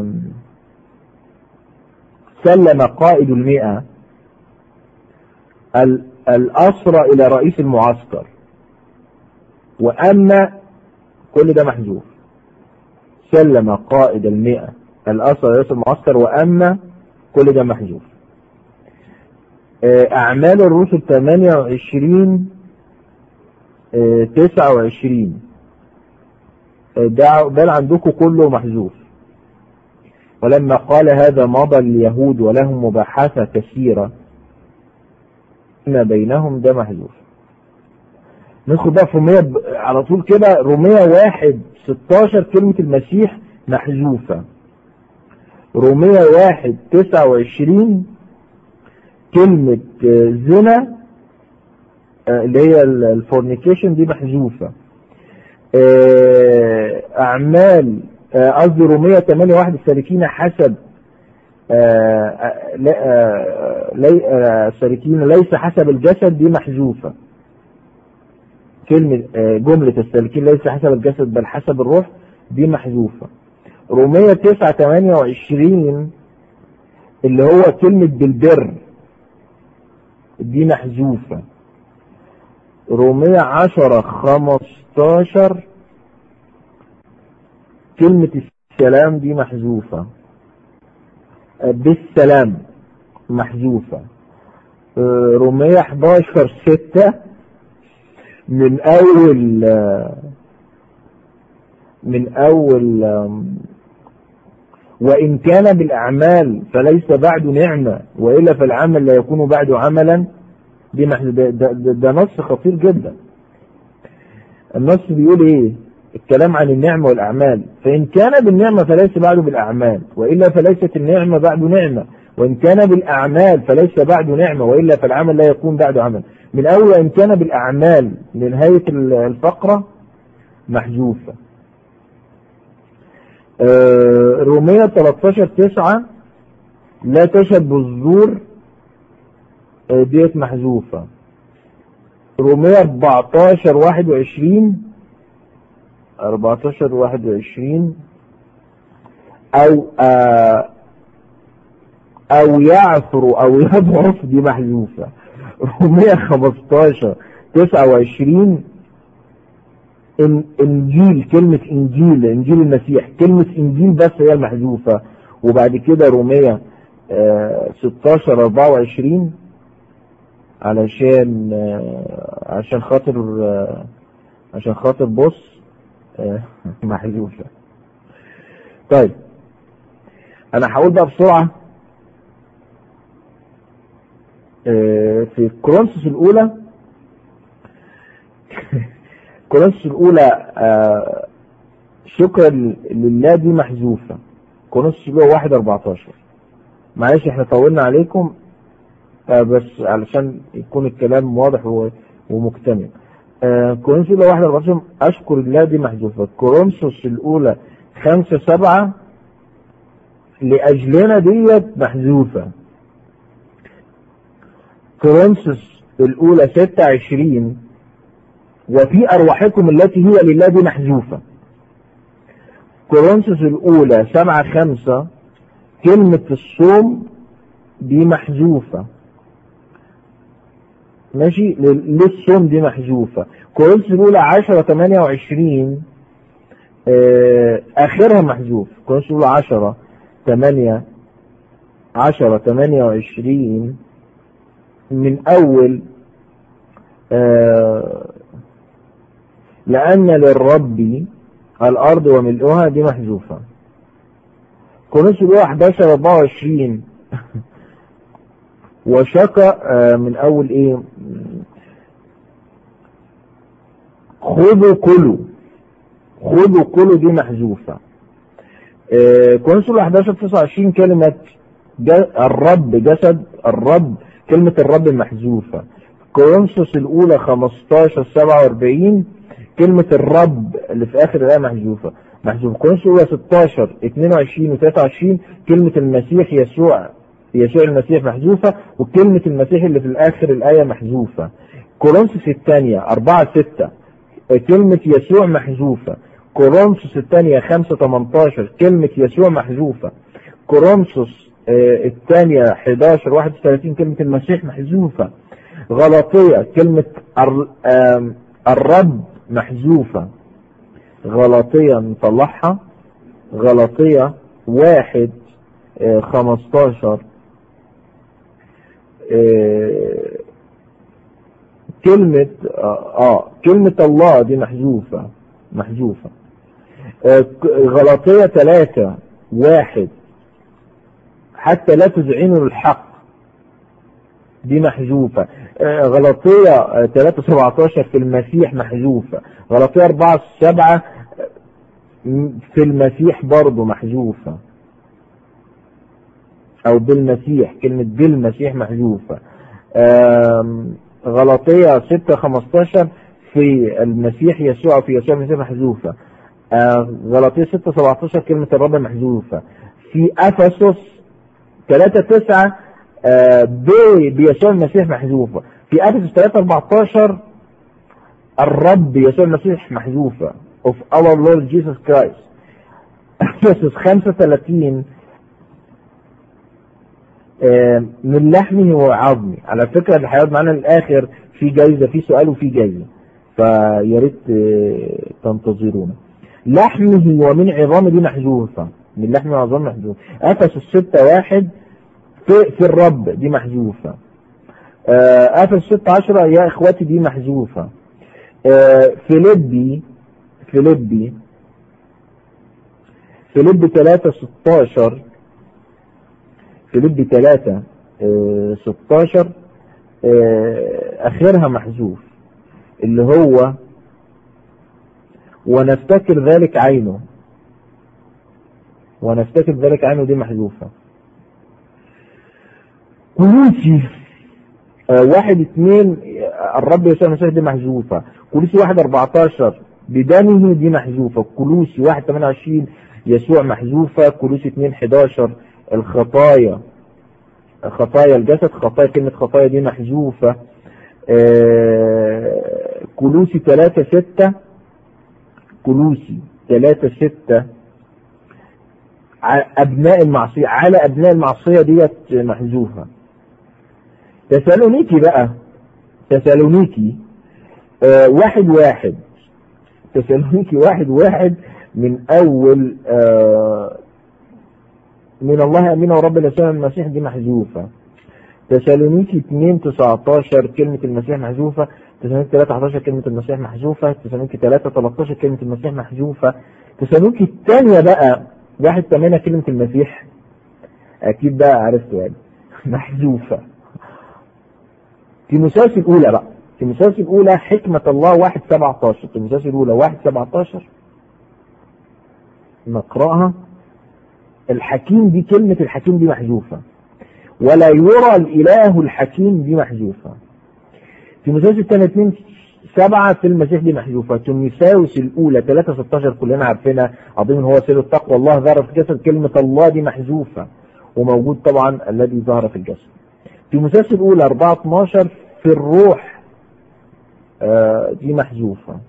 سلم قائد المئة الأسرى إلى رئيس المعسكر وأما كل ده محذوف سلم قائد المئة الأسرى رئيس المعسكر وأما كل ده محذوف أعمال الرسل 28 29 ده بل عندكم كله محذوف ولما قال هذا مضى اليهود ولهم مباحثة كثيرة ما بينهم ده محذوف ندخل بقى في رومية على طول كده رومية واحد 16 كلمة المسيح محذوفة رومية واحد 29 كلمة زنا اللي هي الفورنيكيشن دي محذوفة أعمال قصدي رومية 8 واحد السالكين حسب السالكين ليس حسب الجسد دي محذوفة كلمة جملة السالكين ليس حسب الجسد بل حسب الروح دي محذوفة رومية 9 28 اللي هو كلمة بالبر دي محذوفة رومية 10 15 كلمة السلام دي محذوفة بالسلام محذوفة رومية 11 6 من أول من أول وإن كان بالأعمال فليس بعد نعمة وإلا فالعمل لا يكون بعد عملا دي ده, ده, ده نص خطير جدا النص بيقول ايه الكلام عن النعمة والأعمال فإن كان بالنعمة فليس بعد بالأعمال وإلا فليست النعمة بعد نعمة وإن كان بالأعمال فليس بعد نعمة وإلا فالعمل لا يكون بعد عمل من أول إن كان بالأعمال لنهاية الفقرة محذوفة آه، رومية 13 9 لا تشهد بالزور آه، ديت محذوفة رومية 14 21 14 21 او آه او يعثر او يضعف دي محذوفة رومية 15 29 إن انجيل كلمة انجيل انجيل المسيح كلمة انجيل بس هي المحذوفة وبعد كده رومية آه 16 24 علشان آه عشان خاطر آه عشان خاطر بص آه محذوفة طيب انا هقول بقى بسرعة آه في كورنثوس الاولى كورنثوس الاولى آه شكرا لله دي محذوفة كورنثوس الاولى 1 14 معلش احنا طولنا عليكم آه بس علشان يكون الكلام واضح ومكتمل آه كورنثوس الاولى 1 14 اشكر الله دي محذوفة كورنثوس الاولى 5 7 لأجلنا ديت محذوفة كورنثوس الأولى 26 وفي أرواحكم التي هي لله دي محذوفة كورنثوس الأولى 7 5 كلمة الصوم دي محذوفة ماشي للصوم دي محذوفة كورنثوس الأولى 10 28 آخرها محذوف كورنثوس الأولى 10 8 10 28 من أول آه لأن للرب الأرض وملؤها دي محذوفة كورنثوس الأولى 11 24 وشكى آه من أول إيه خذوا كلوا خذوا كلوا دي محذوفة كونسول 11 29 كلمة الرب جسد الرب كلمة الرب محذوفة كورنثوس الأولى 15 47 كلمة الرب اللي في آخر الآية محذوفة محذوفة كورنثوس الأولى 16 22 و 23 كلمة المسيح يسوع يسوع المسيح محذوفة وكلمة المسيح اللي في الآخر الآية محذوفة كورنثوس الثانية 4 6 كلمة يسوع محذوفة كورنثوس الثانية 5 18 كلمة يسوع محذوفة كورنثوس الثانية 11 31 كلمة المسيح محذوفة غلطية كلمة الرب محذوفة غلطية نطلعها غلطية واحد خمستاشر كلمة اه كلمة الله دي محذوفة محذوفة آه غلطية ثلاثة واحد حتى لا تذعنوا الحق دي محذوفة آه غلطية ثلاثة سبعتاشر في المسيح محذوفة غلطية أربعة سبعة في المسيح برضه محذوفة أو بالمسيح كلمة بالمسيح محذوفة غلطية ستة خمستاشر في المسيح يسوع في يسوع المسيح محذوفة غلطية ستة سبعتاشر كلمة الرب محذوفة في أفسس ثلاثة تسعة بيسوع المسيح محذوفة في أفسس ثلاثة أربعتاشر الرب يسوع المسيح محذوفة of our Lord Jesus Christ أفسس خمسة ثلاثين من لحمه وعظمه على فكرة اللي هيقعد معانا للآخر في جايزة في سؤال وفي جايزة فيا ريت تنتظرونا لحمه ومن عظامه دي محذوفة من لحمه وعظامه محذوفة أفسس ستة واحد في, في الرب دي محذوفة أفسس ستة عشرة يا إخواتي دي محذوفة فيليبي فيليبي فيليبي ثلاثة ستاشر فيليبي ثلاثة ستاشر آخرها محذوف اللي هو ونفتكر ذلك عينه ونفتكر ذلك عينه دي محذوفة كلوسي آه واحد اثنين الرب يسوع المسيح دي محذوفة كلوسي واحد اربعتاشر بدمه دي محذوفة كلوسي واحد ثمانية وعشرين يسوع محذوفة كلوس 2 11 الخطايا خطايا الجسد خطايا كلمة خطايا دي محذوفة آه، كلوسي 3 6 كلوسي 3 6 أبناء المعصية على أبناء المعصية ديت محذوفة تسالونيكي بقى تسالونيكي آه واحد واحد تسالونيكي واحد واحد من أول آه من الله أمين ورب الأسلام المسيح دي محذوفة تسالونيكي 2 19 كلمة المسيح محذوفة تسالونيكي 3 11 كلمة المسيح محذوفة تسالونيكي 3 13 كلمة المسيح محذوفة تسالونيكي الثانية بقى واحد ثمانية كلمة المسيح أكيد بقى عرفت يعني محذوفة تيموساوس الأولى بقى تيموساوس الأولى حكمة الله واحد 17 تيموساوس الأولى واحد 17 نقرأها الحكيم دي كلمة الحكيم دي محذوفة ولا يرى الإله الحكيم دي محذوفة تيموساوس الثانية 2 سبعة في المسيح دي محذوفة تيموساوس الأولى 3 16 كلنا عارفينها عظيم هو سر التقوى الله ظهر في الجسد كلمة الله دي محذوفة وموجود طبعا الذي ظهر في الجسد تيموساوس الأولى 4 12 في الروح آه دي محذوفة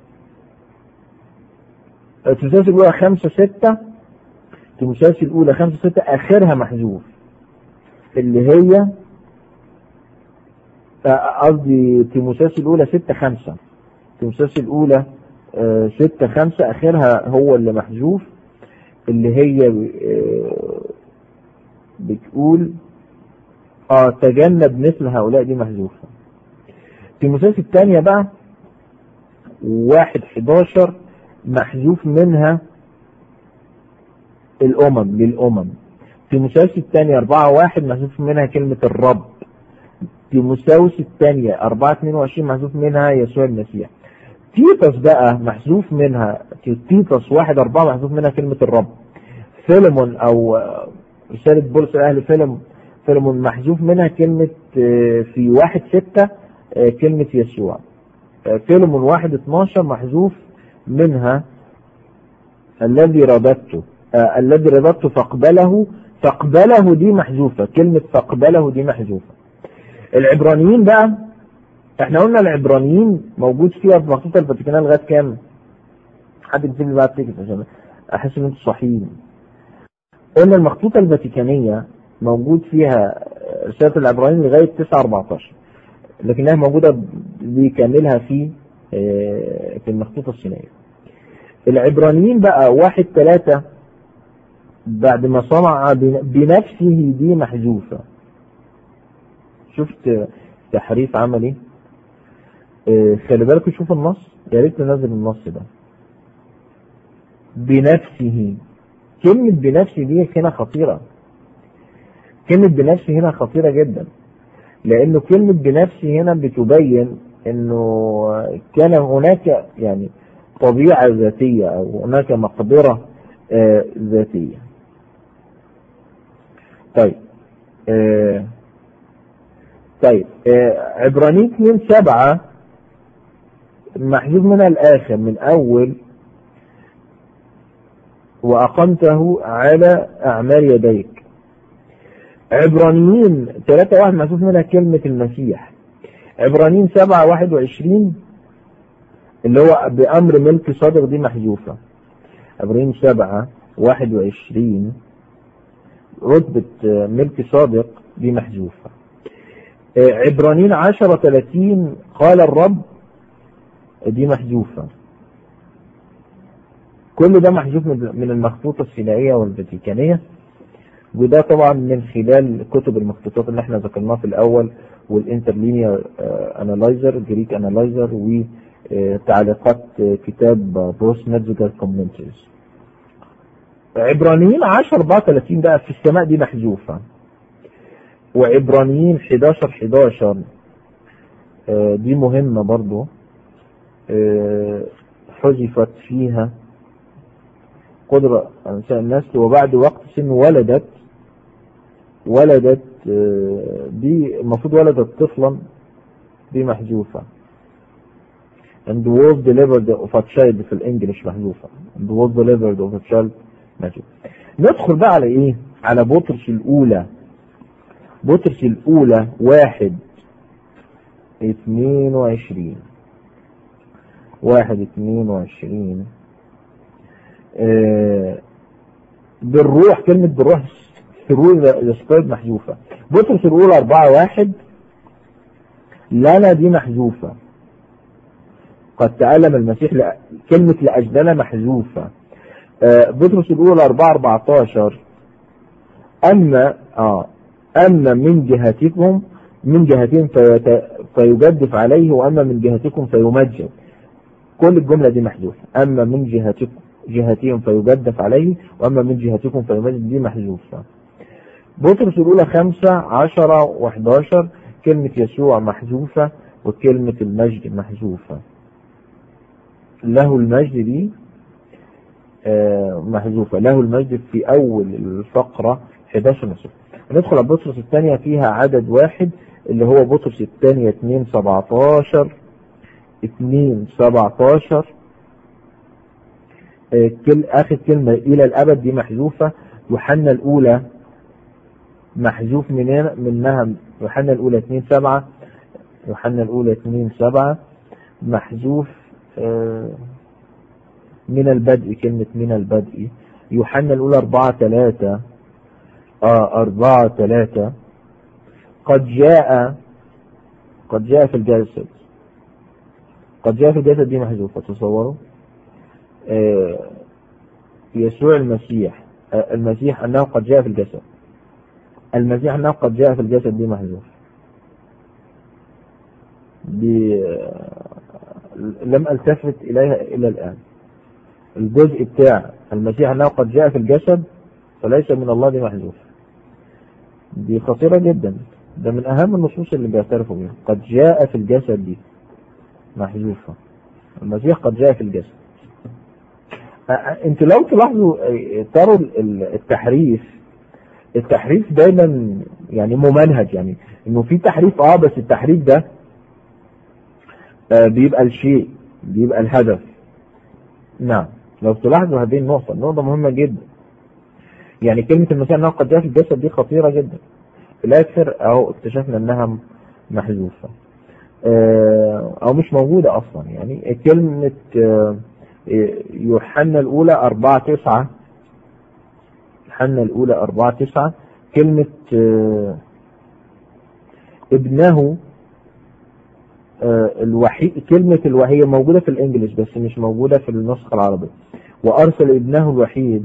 تيموساوس الأولى 5 6 تيموساوس الأولى 5 6 آخرها محذوف اللي هي قصدي تيموساوس الأولى 6 5 تيموساوس الأولى 6 5 آخرها هو اللي محذوف اللي هي بتقول اه تجنب مثل هؤلاء دي محذوفة تيموساوس الثانية بقى واحد 11 محذوف منها الأمم للأمم تيموساوس الثانية أربعة واحد محذوف منها كلمة الرب تيموساوس الثانية أربعة اتنين وعشرين محذوف منها يسوع المسيح تيتس بقى محذوف منها تيتس واحد أربعة محذوف منها كلمة الرب فيلمون أو رسالة بولس أهل فيلم فيلمون محذوف منها كلمة في واحد ستة كلمة يسوع فيلمون واحد اتناشر محذوف منها الذي رددته آه الذي رددته فاقبله فاقبله دي محذوفة كلمة فاقبله دي محذوفة العبرانيين بقى احنا قلنا العبرانيين موجود فيها في مخطوطة الفاتيكانية لغاية كام؟ حد يكتب لي بقى التيكت عشان احس ان انتوا صحيين. قلنا المخطوطة الفاتيكانية موجود فيها رسالة العبرانيين لغاية 9 14 لكنها موجودة بكاملها في في المخطوطة الصينية. العبرانيين بقى واحد ثلاثة بعد ما صنع بنفسه دي محذوفة شفت تحريف عملي اه خلي بالكم شوف النص يا ريت ننزل النص ده بنفسه كلمة بنفسه دي هنا خطيرة كلمة بنفسه هنا خطيرة جدا لأنه كلمة بنفسه هنا بتبين أنه كان هناك يعني طبيعة ذاتية أو هناك مقدرة اه ذاتية طيب اه طيب اه عبرانيين 2 7 محذوف منها الآخر من أول وأقمته على أعمال يديك عبرانيين 3 1 محذوف منها كلمة المسيح عبرانيين 7 21 اللي هو بأمر ملك صادق دي محذوفة عبرانيين 7 21 رتبة ملك صادق دي محذوفة عبرانيين 10 30 قال الرب دي محذوفة كل ده محذوف من المخطوطة السينائية والفاتيكانية وده طبعا من خلال كتب المخطوطات اللي احنا ذكرناها في الاول والانترلينيا انالايزر جريك انالايزر وتعليقات كتاب بروس ميدزجر كومنتريز عبرانيين 10 34 بقى في السماء دي محذوفة وعبرانيين 11 11 دي مهمة برضو حذفت فيها قدرة أنساء النسل وبعد وقت سن ولدت ولدت دي المفروض ولدت طفلا دي محذوفة and was delivered of a child في الانجليش محذوفة and was delivered of a child ماشي ندخل بقى على ايه على بطرس الاولى بطرس الاولى واحد اتنين وعشرين واحد اتنين وعشرين آه بالروح كلمة بالروح ثرو ذا سبيرت محذوفة بطرس الأولى أربعة واحد لنا دي محذوفة قد تألم المسيح لأ... كلمة لأجلنا محذوفة آه بطرس الأولى أربعة أربعتاشر أما آه أما من جهتكم من جهتهم فيت... فيجدف عليه وأما من جهتكم فيمجد كل الجملة دي محذوفة أما من جهتكم جهتهم فيجدف عليه وأما من جهتكم فيمجد دي محذوفة بطرس الأولى خمسة عشرة وحداشر كلمة يسوع محذوفة وكلمة المجد محذوفة له المجد دي آه محذوفة له المجد في أول الفقرة 11 نصف ندخل على بطرس الثانية فيها عدد واحد اللي هو بطرس الثانية 2 17 2 17 آه كل آخر كلمة إلى الأبد دي محذوفة يوحنا الأولى محذوف منها منها يوحنا الأولى 2 7 يوحنا الأولى 2 7 محذوف آه من البدء كلمة من البدء يوحنا الأولى أربعة ثلاثة آه أربعة ثلاثة قد جاء قد جاء في الجسد قد جاء في الجسد دي محذوفة تصوروا آه يسوع المسيح آه المسيح أنه قد جاء في الجسد المسيح أنه قد جاء في الجسد دي محذوف دي لم التفت إليها إلى الآن الجزء بتاع المسيح أنه قد جاء في الجسد فليس من الله دي محذوف دي خطيرة جدا ده من أهم النصوص اللي بيعترفوا بيها قد جاء في الجسد دي محذوفة المسيح قد جاء في الجسد انتوا لو تلاحظوا تروا التحريف التحريف دايما يعني ممنهج يعني انه في تحريف اه بس التحريف ده آه بيبقى الشيء بيبقى الهدف نعم لو تلاحظوا هذه النقطة النقطة مهمة جدا يعني كلمة المسيح انه قد جاء في الجسد دي خطيرة جدا في الاخر اهو اكتشفنا انها محذوفة آه او مش موجودة اصلا يعني كلمة آه يوحنا الاولى اربعة تسعة يوحنا الأولى أربعة تسعة كلمة ابنه الوحيد كلمة الوحيد موجودة في الإنجليش بس مش موجودة في النسخة العربية وأرسل ابنه الوحيد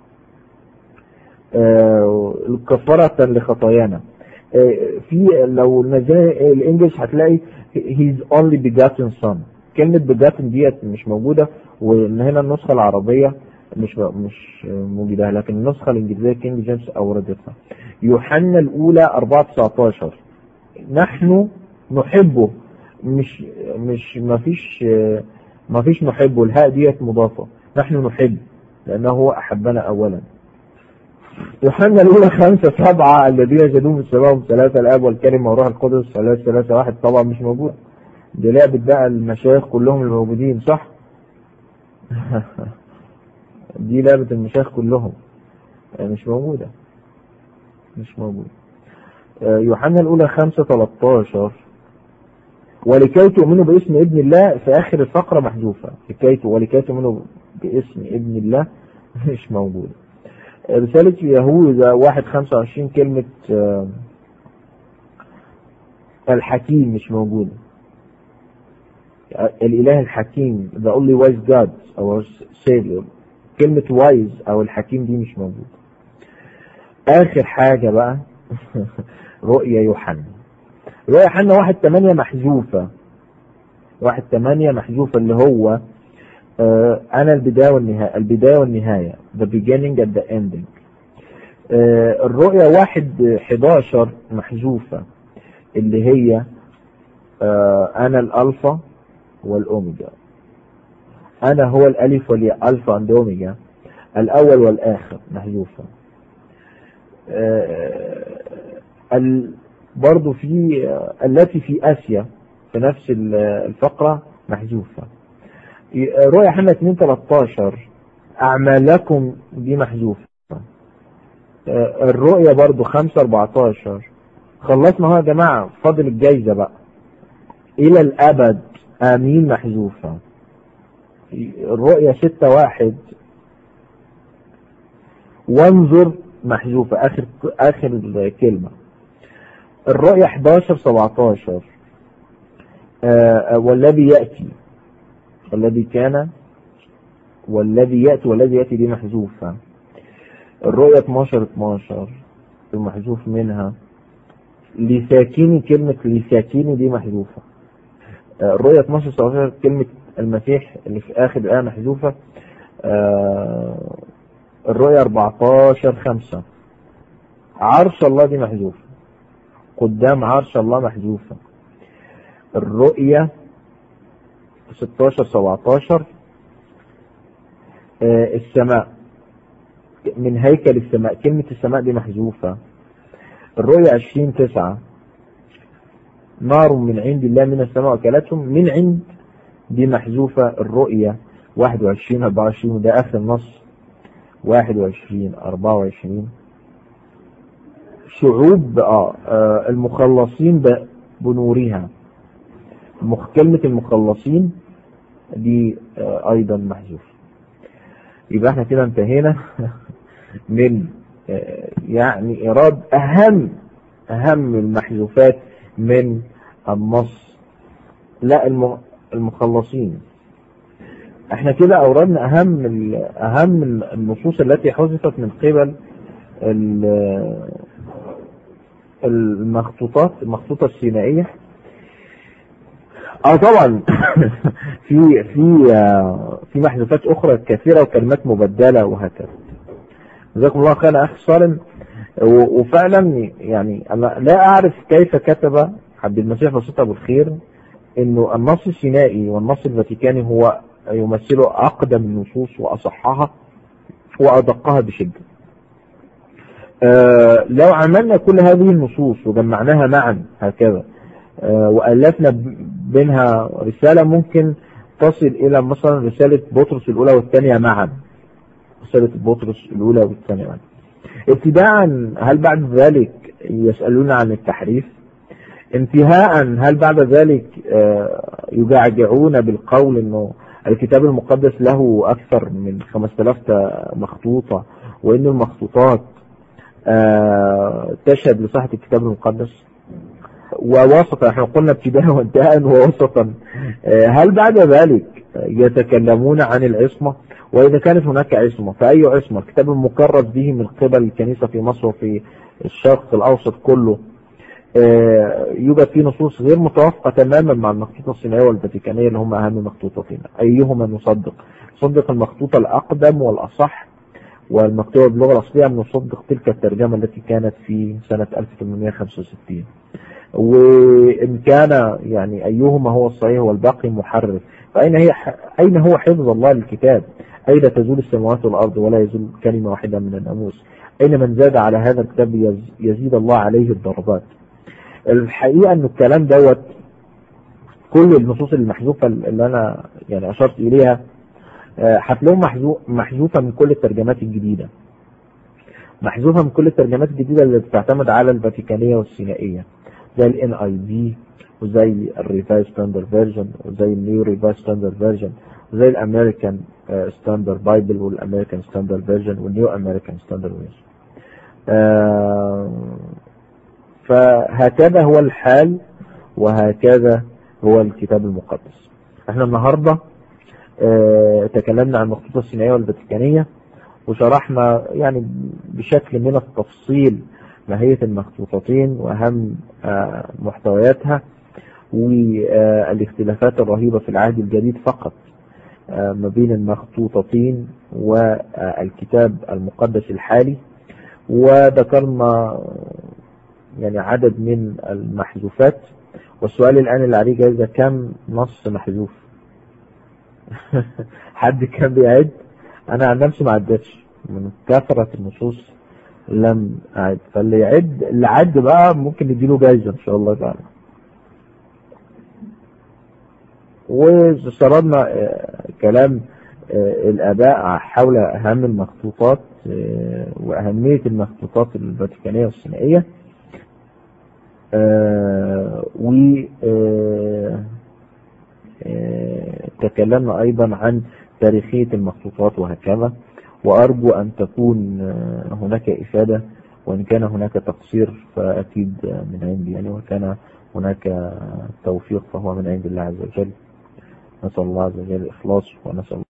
كفارة لخطايانا في لو نزلنا الإنجليش هتلاقي he's only begotten son كلمة begotten ديت مش موجودة وإن هنا النسخة العربية مش مش موجودة لكن النسخة الإنجليزية كينج جيمس أوردتها يوحنا الأولى 4 19 نحن نحبه مش مش ما فيش ما فيش نحبه الهاء ديت مضافة نحن نحب لأنه هو أحبنا أولا يوحنا الأولى خمسة سبعة الذين جدوهم في السماء ثلاثة الآب والكلمة وروح القدس ثلاثة ثلاثة واحد طبعا مش موجود دي لعبة بقى المشايخ كلهم الموجودين صح؟ دي لعبة المشايخ كلهم مش موجودة مش موجودة يوحنا الأولى خمسة تلتاشر ولكي تؤمنوا باسم ابن الله في آخر الفقرة محذوفة لكي ولكي تؤمنوا باسم ابن الله مش موجودة رسالة يهوذا واحد خمسة وعشرين كلمة الحكيم مش موجودة الإله الحكيم the only wise God our savior كلمة وايز أو الحكيم دي مش موجودة آخر حاجة بقى رؤية يوحنا رؤية يوحنا واحد تمانية محذوفة واحد تمانية محذوفة اللي هو آه أنا البداية والنهاية البداية والنهاية the beginning and the ending آه الرؤية واحد حداشر محذوفة اللي هي آه أنا الألفا والأوميجا أنا هو الألف والياء ألفا أند أوميجا الأول والآخر محذوفة آه برضو في آه التي في آسيا في نفس الفقرة محذوفة رؤية حنا 2 13 أعمالكم دي محذوفة الرؤية برضو خمسة أربعتاشر خلصنا هو يا جماعة فاضل الجايزة بقى إلى الأبد آمين محذوفة الرؤية ستة واحد وانظر محذوفة آخر آخر كلمة الرؤية 11 17 آه والذي يأتي والذي كان والذي يأتي والذي يأتي دي محذوفة الرؤية 12 12 المحذوف منها لساكني كلمة لساكني دي محذوفة الرؤية 12 19 كلمة المسيح اللي في آخر الآية محذوفة الرؤية 14 5 عرش الله دي محذوفة قدام عرش الله محذوفة الرؤية 16 17 السماء من هيكل السماء كلمة السماء دي محذوفة الرؤية 20 9 نار من عند الله من السماء وكلتهم من عند دي محذوفة الرؤية 21 24 وده آخر نص 21 24 شعوب آه, آه المخلصين بنورها مخ كلمة المخلصين دي آه أيضا محذوفة يبقى احنا كده انتهينا من آه يعني إيراد أهم أهم المحذوفات من النص لا المخلصين احنا كده اوردنا اهم اهم النصوص التي حذفت من قبل المخطوطات المخطوطة السينائية اه طبعا في في في محذوفات اخرى كثيرة وكلمات مبدلة وهكذا جزاكم الله خيرا اخي صالم وفعلا يعني انا لا اعرف كيف كتب عبد المسيح بسيط ابو الخير انه النص السينائي والنص الفاتيكاني هو يمثل اقدم النصوص واصحها وادقها بشدة آه لو عملنا كل هذه النصوص وجمعناها معا هكذا آه والفنا بينها رسالة ممكن تصل الى مثلا رسالة بطرس الاولى والثانية معا رسالة بطرس الاولى والثانية معا ابتداء هل بعد ذلك يسألون عن التحريف انتهاء هل بعد ذلك يجعجعون بالقول انه الكتاب المقدس له اكثر من 5000 مخطوطة وان المخطوطات تشهد لصحة الكتاب المقدس ووسطا احنا قلنا ابتداء وانتهاء ووسطا هل بعد ذلك يتكلمون عن العصمة واذا كانت هناك عصمة فاي عصمة الكتاب المكرس به من قبل الكنيسة في مصر وفي الشرق الاوسط كله يوجد فيه نصوص غير متوافقة تماما مع المخطوطة الصينية والفاتيكانية اللي هم أهم مخطوطتين أيهما نصدق نصدق المخطوطة الأقدم والأصح والمكتوبة باللغة الأصلية أم نصدق تلك الترجمة التي كانت في سنة 1865 وإن كان يعني أيهما هو الصحيح والباقي محرف فأين هي أين هو حفظ الله للكتاب أين تزول السماوات والأرض ولا يزول كلمة واحدة من الناموس أين من زاد على هذا الكتاب يزيد الله عليه الضربات الحقيقة ان الكلام دوت كل النصوص المحذوفة اللي انا يعني اشرت اليها هتلاقيهم محذوفة من كل الترجمات الجديدة محذوفة من كل الترجمات الجديدة اللي بتعتمد على الفاتيكانية والسينائية زي الان اي بي وزي الريفايز ستاندرد فيرجن وزي النيو ريفايز ستاندرد فيرجن وزي الامريكان ستاندرد بايبل والامريكان ستاندرد فيرجن والنيو امريكان ستاندرد فيرجن فهكذا هو الحال وهكذا هو الكتاب المقدس احنا النهاردة اه تكلمنا عن المخطوطة السينائية والفاتيكانية وشرحنا يعني بشكل من التفصيل ماهية المخطوطتين وأهم اه محتوياتها والاختلافات الرهيبة في العهد الجديد فقط اه ما بين المخطوطتين والكتاب المقدس الحالي وذكرنا يعني عدد من المحذوفات والسؤال الآن اللي عليه جايزة كم نص محذوف حد كان بيعد أنا عن نفسي ما عدتش من كثرة النصوص لم أعد فاللي يعد اللي عد بقى ممكن نديله جايزة إن شاء الله تعالى وسردنا كلام الآباء حول أهم المخطوطات وأهمية المخطوطات الفاتيكانية والسينائية و تكلمنا أيضا عن تاريخية المخطوطات وهكذا وأرجو أن تكون هناك إفادة وإن كان هناك تقصير فأكيد من عندي يعني وكان هناك توفيق فهو من عند الله عز وجل نسأل الله عز وجل الإخلاص ونسأل الله